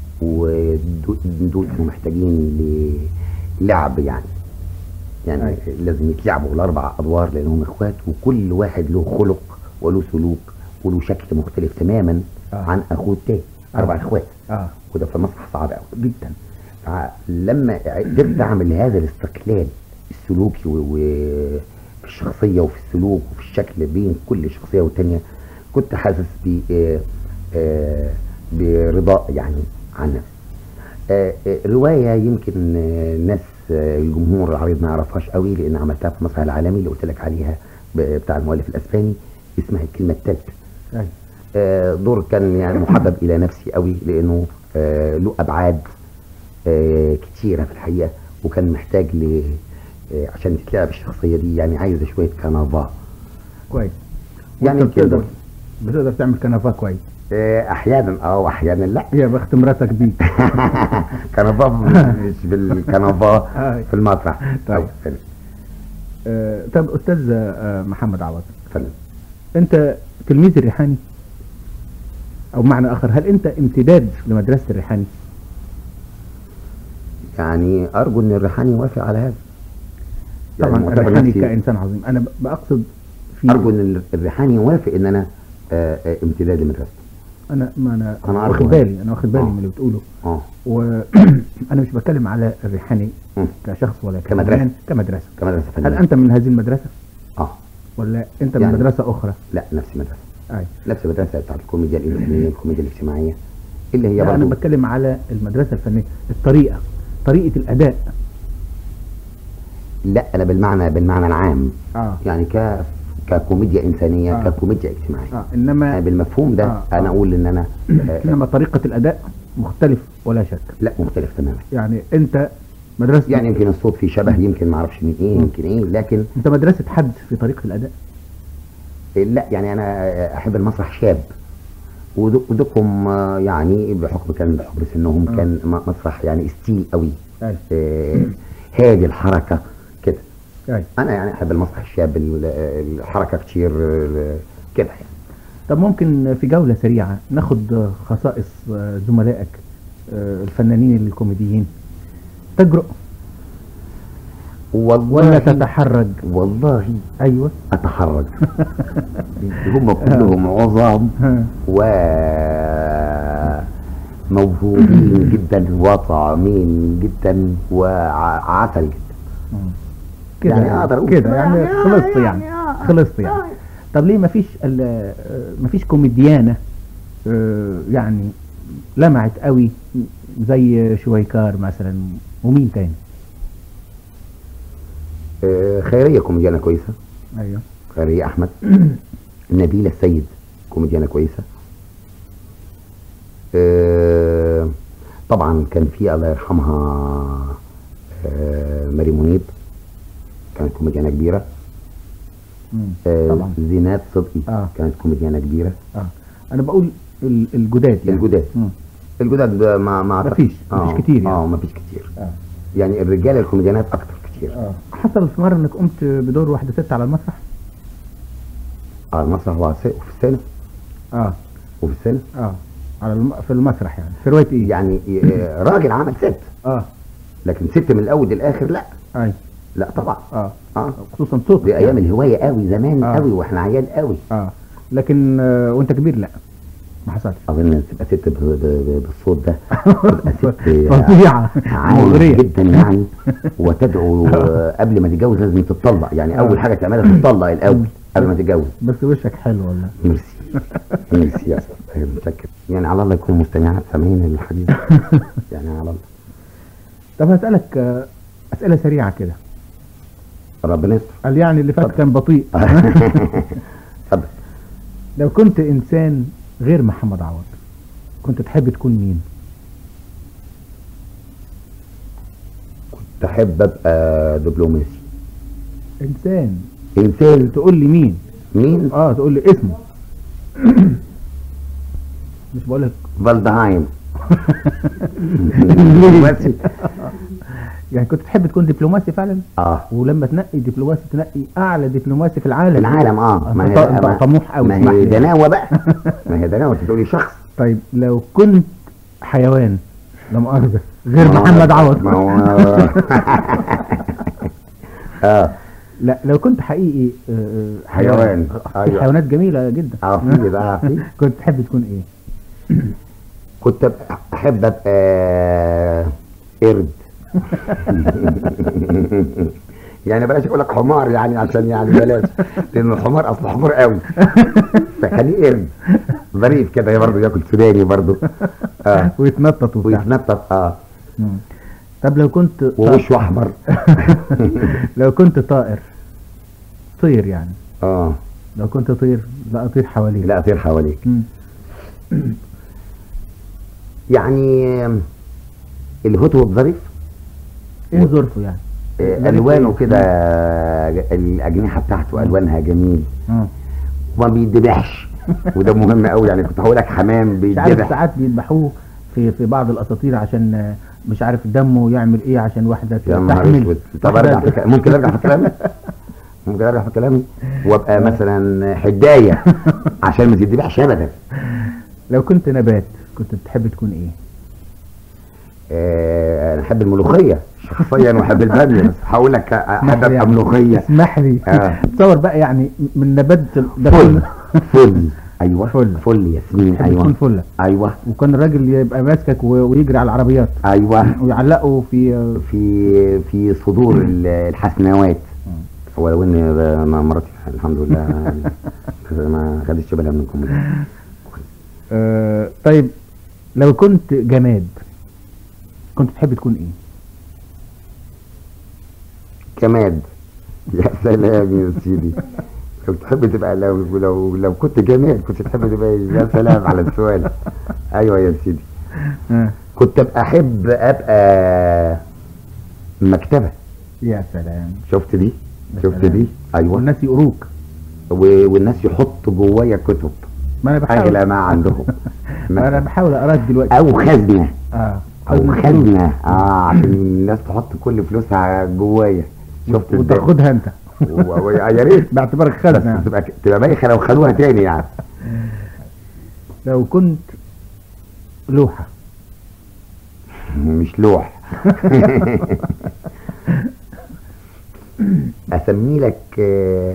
ودول كانوا محتاجين للعب يعني يعني
أيوة.
لازم يتلعبوا الاربع ادوار لانهم اخوات وكل واحد له خلق وله سلوك وله شكل مختلف تماما
آه.
عن اخوه التاني اربع
آه.
اخوات
اه
وده في المسرح صعب قوي جدا لما قدرت اعمل هذا الاستقلال السلوكي و- وفي الشخصيه وفي السلوك وفي الشكل بين كل شخصيه والتانيه كنت حاسس ب آه، آه، برضاء يعني عن نفسي آه، آه، روايه يمكن آه، الناس آه، الجمهور العريض ما يعرفهاش قوي لان عملتها في المسرح العالمي اللي قلت لك عليها ب- بتاع المؤلف الاسباني اسمها الكلمه الثالثه
ايوه
آه، دور كان يعني محبب الى نفسي قوي لانه آه، له ابعاد آه، كتيره في الحقيقه وكان محتاج ل آه، عشان تتلعب الشخصيه دي يعني عايزه شويه كنفا
كويس
يعني
وأنت
كده.
بتقدر بتقدر تعمل كنفاه كويس
آه، احيانا اه واحيانا لا
يا بخت مراتك بيك
كنفا مش بالكنفا
آه.
في المسرح
طيب.
أو في
آه طب استاذ آه محمد عوض
الفن
انت تلميذ الريحاني او معنى اخر هل انت امتداد لمدرسه الريحاني
يعني ارجو ان الريحاني يوافق على هذا يعني
طبعا
معتبر
الريحاني
نفسي-
كانسان عظيم انا ب- بقصد في
ارجو ان الريحاني يوافق ان انا آه، آه، امتداد لمدرسته
انا ما انا,
أنا عارف
واخد
هو.
بالي انا واخد بالي
آه.
من اللي بتقوله
اه
وانا مش بتكلم على الريحاني
مم.
كشخص ولا
كمدرسة.
كفنان، كمدرسة
كمدرسه
هل
فنيه
انت من هذه المدرسة
اه
ولا انت من
يعني-
مدرسة اخرى
لا نفس المدرسه
اي
نفس المدرسه بتاعت الكوميديا الانسانيه الكوميديا الاجتماعيه اللي هي
لا انا
برضه
بتكلم على المدرسة الفنية الطريقة طريقة الاداء
لا انا بالمعنى بالمعنى العام
اه
يعني ك ككوميديا انسانيه
آه.
ككوميديا اجتماعيه
اه انما
يعني بالمفهوم ده
آه.
انا اقول ان انا آه،
انما طريقة الاداء مختلف ولا شك
لا مختلف تماما
يعني انت مدرسة
يعني يمكن الصوت فيه شبه يمكن ما اعرفش من ايه يمكن ايه لكن
انت مدرسة حد في طريقة الاداء
لا يعني انا احب المسرح شاب ودك- ودكم آه، يعني بحكم كان بحكم سنهم
آه.
كان م- مسرح يعني ستيل قوي
اي
آه، هادي الحركه كده
اي
انا يعني احب المسرح الشاب ال- الحركه كتير ال- كده يعني
طب ممكن في جولة سريعة ناخد خصائص زملائك آه، الفنانين الكوميديين تجرؤ
والله
ولا تتحرج
والله
ايوه
اتحرج هم كلهم عظام
ها.
و موهوبين جدا وطعمين جدا وعسل جدا
كده
يعني أقدر أقول
كده
كده.
يعني
يعني
خلصت
يعني
يعني
آه.
خلصت يعني طب ليه مفيش ال- آه، مفيش كوميديانة آه، يعني لمعت قوي زي شويكار مثلا ومين تاني
آه، خيريه كوميديانه كويسه
ايوه
خيريه احمد نبيله السيد كوميديانه كويسه آه، طبعا كان في الله يرحمها آه، ماري منيب كانت كوميديانه كبيره
مم.
آه،
طبعا
زينات صدقي
آه.
كانت كوميديانه كبيره
اه انا بقول ال- الجداد يعني
الجداد.
مم.
الجداد ما ما أعتقد-
مفيش- مفيش كتير يعني.
اه مفيش كتير
اه
يعني الرجاله الكوميديانات اكتر كتير
اه حصل في مرة انك قمت بدور واحدة ست على المسرح
على المسرح وعلى الس- وفي السينما
اه
وفي السينما
اه على الم... في المسرح يعني في رواية ايه
يعني آه، راجل عمل ست
اه
لكن ست من الاول للاخر لا
اي
لا طبعا
اه
اه
خصوصا صوتك
دي ايام
يعني.
الهوايه قوي زمان
آه.
قوي واحنا عيال قوي
اه لكن آه وانت كبير لا ما حصلش
اظن إن تبقى ست ب- ب- ب- بالصوت ده تبقى ست
فظيعة
عالية
مغرية
جدا يعني وتدعو آه، قبل ما تتجوز لازم تتطلق يعني اول حاجه تعملها تتطلق الاول قبل ما تتجوز
بس وشك حلو والله
ميرسي ميرسي يا استاذ متشكر يعني على الله يكون مستمعات سامعين الحديث يعني على الله
طب هسألك آه أسئلة سريعة كده
ربنا يستر
قال يعني اللي فات كان بطيء
اتفضل
لو كنت إنسان غير محمد عوض كنت تحب تكون مين؟
تحب ابقى دبلوماسي
إنسان
انسان
تقول لي مين؟
مين
اه تقول لي اسمه مش بقول لك
فالدهايم دبلوماسي
يعني كنت تحب تكون دبلوماسي فعلا
اه
ولما تنقي دبلوماسي تنقي اعلى دبلوماسي في العالم
في العالم اه
ما
هي-
انت طموح قوي
ما
اسمح
هي
لي.
دناوه بقى ما هي دناوه انت بتقولي شخص
طيب لو كنت حيوان لا مؤاخذة غير محمد عوض
ما هو اه
لا لو كنت حقيقي آه، آه،
حيوان.
في
أيوة.
حيوانات جميلة جدا
اه في بقى في
كنت تحب تكون ايه؟
كنت أبقى احب ابقى قرد يعني بلاش اقول لك حمار يعني عشان يعني بلاش لان الحمار اصل حمار قوي فخليه قرد ظريف كده برضه ياكل سوداني برضه اه
ويتنطط وبتاع
ويتنطط اه
مم. طب لو كنت طائر-
ووشه احمر
لو كنت طائر طير يعني
اه
لو كنت طير لا اطير حواليك
لا اطير حواليك
مم.
يعني الهدهد ظريف
ايه ظرفه يعني؟
آه، الوانه كده الاجنحه بتاعته الوانها جميل
اه
وما بيدبحش وده مهم قوي يعني كنت هقول لك حمام
مش عارف
بيدبح
ساعات بيذبحوه في في بعض الاساطير عشان آه، مش عارف دمه يعمل ايه عشان واحده
يا نهار
تحمل
اسود طب
واحدة-
ارجع في كلامي ممكن ارجع في كلامي ممكن ارجع في كلامي وابقى مثلا حدايه عشان ما تدبحش ابدا
لو كنت نبات كنت بتحب تكون ايه؟
آه، انا احب الملوخيه شخصيا واحب الباميه بس هقول لك احب
اسمح لي
ابقى
يعني.
ملوخيه
اسمح لي
آه.
تصور بقى يعني من نبات ده
فل
كله
فل ايوه
فل.
فل ياسمين
تحب
ايوه
تكون فله
ايوه
وكان الراجل يبقى ماسكك و- ويجري على العربيات
ايوه
ويعلقوا في
في في صدور ال- الحسنوات ولو ان ما- مراتي الحمد لله يعني ما خدتش بالها منكم
آه طيب لو كنت جماد كنت تحب تكون ايه؟
كماد يا سلام يا سيدي لو تحب تبقى لو لو لو كنت جماد كنت تحب تبقى إيه؟ يا سلام على السؤال ايوه يا سيدي
آه.
كنت ابقى احب ابقى مكتبه
يا سلام
شفت دي
يا
شفت
سلام.
دي ايوه
والناس يقروك
و- والناس يحطوا جوايا كتب
ما انا بحاول
اغلى ما عندهم
ما انا بحاول اقراك دلوقتي
او خزنه
اه
او
خزنة فلوس.
خزنه اه عشان الناس تحط كل فلوسها جوايا شفت ازاي
وتاخدها انت
و- و- يا ريت
باعتبارك
بس
خزنه يعني.
تبقى تبقى بايخه لو خدوها تاني يعني
لو كنت لوحه
مش لوح اسمي لك آه،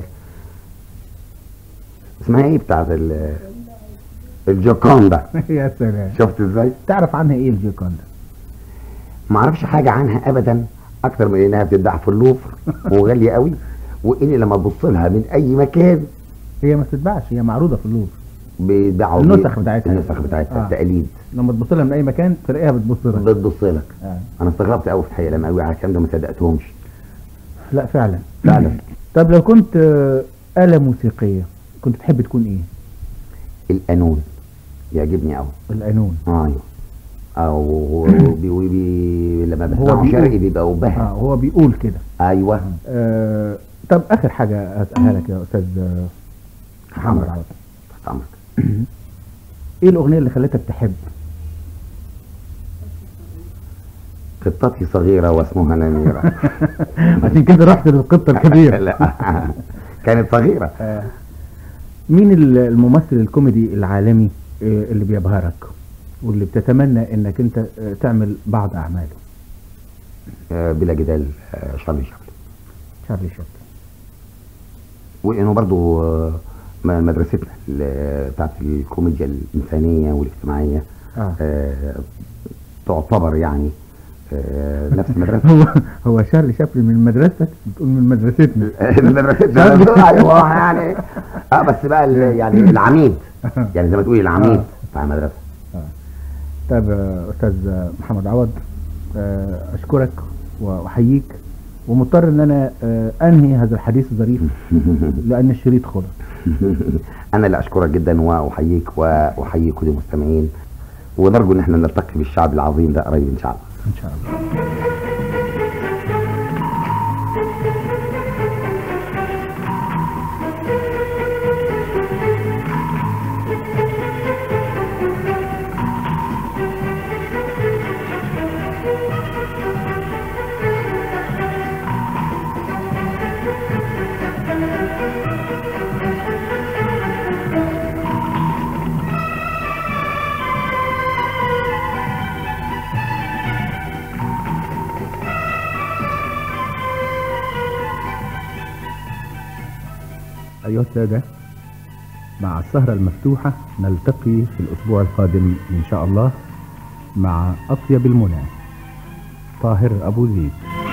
اسمها ايه بتاعت ال- الجوكوندا
يا سلام
شفت ازاي
تعرف عنها ايه الجيكوندا؟
ما اعرفش حاجه عنها ابدا اكتر من انها بتتباع في اللوفر وغاليه قوي واني لما تبص لها من اي مكان
هي ما بتتباعش هي معروضه في اللوفر
بيدعوا
النسخ بتاعتها.
النسخ بتاعتها
آه.
التقليد
لما تبص لها من اي مكان تلاقيها بتبص لك
بتبص لك
آه.
انا استغربت قوي في الحقيقه لما قوي على الكلام ده ما صدقتهمش
لا فعلا
فعلا
طب لو كنت آه، آلة موسيقية كنت تحب تكون ايه؟
القانون يعجبني قوي
القانون
ايوه او هو بي بي بي لما
هو
بسمعه
بيقول-
شرقي بيبقى
اه
وبهة
هو بيقول كده
ايوه
آه طب اخر حاجة هسألها لك يا استاذ آه، محمد
محمد.
عوض
تحت امرك
ايه الاغنية اللي خلتك تحب؟
قطتي صغيره واسمها نميره
عشان كده رحت للقطة الكبيرة
لا كانت صغيره
آه مين ال- الممثل الكوميدي العالمي آه، اللي بيبهرك واللي بتتمنى انك انت آه، تعمل بعض اعماله؟
آه، بلا جدال آه، شارلي شابلن
شارلي شابلن
وانه برضو آه، م- مدرستنا ال- بتاعت الكوميديا الانسانيه والاجتماعيه
آه.
آه، تعتبر يعني آه، نفس مدرسه
هو هو شارلي شابلن من مدرستك بتقول من مدرستنا
مدرستنا ايوه يعني اه بس بقى ال- يعني العميد يعني زي ما تقولي العميد بتاع المدرسه
طيب آه، استاذ محمد عوض آه، اشكرك واحييك ومضطر ان انا آه، انهي هذا الحديث الظريف لان الشريط خلص
انا اللي اشكرك جدا واحييك واحيي كل المستمعين ونرجو ان احنا نلتقي بالشعب العظيم ده قريب ان شاء الله
ان شاء الله أيها السادة مع السهرة المفتوحة نلتقي في الأسبوع القادم إن شاء الله مع أطيب المنى طاهر أبو زيد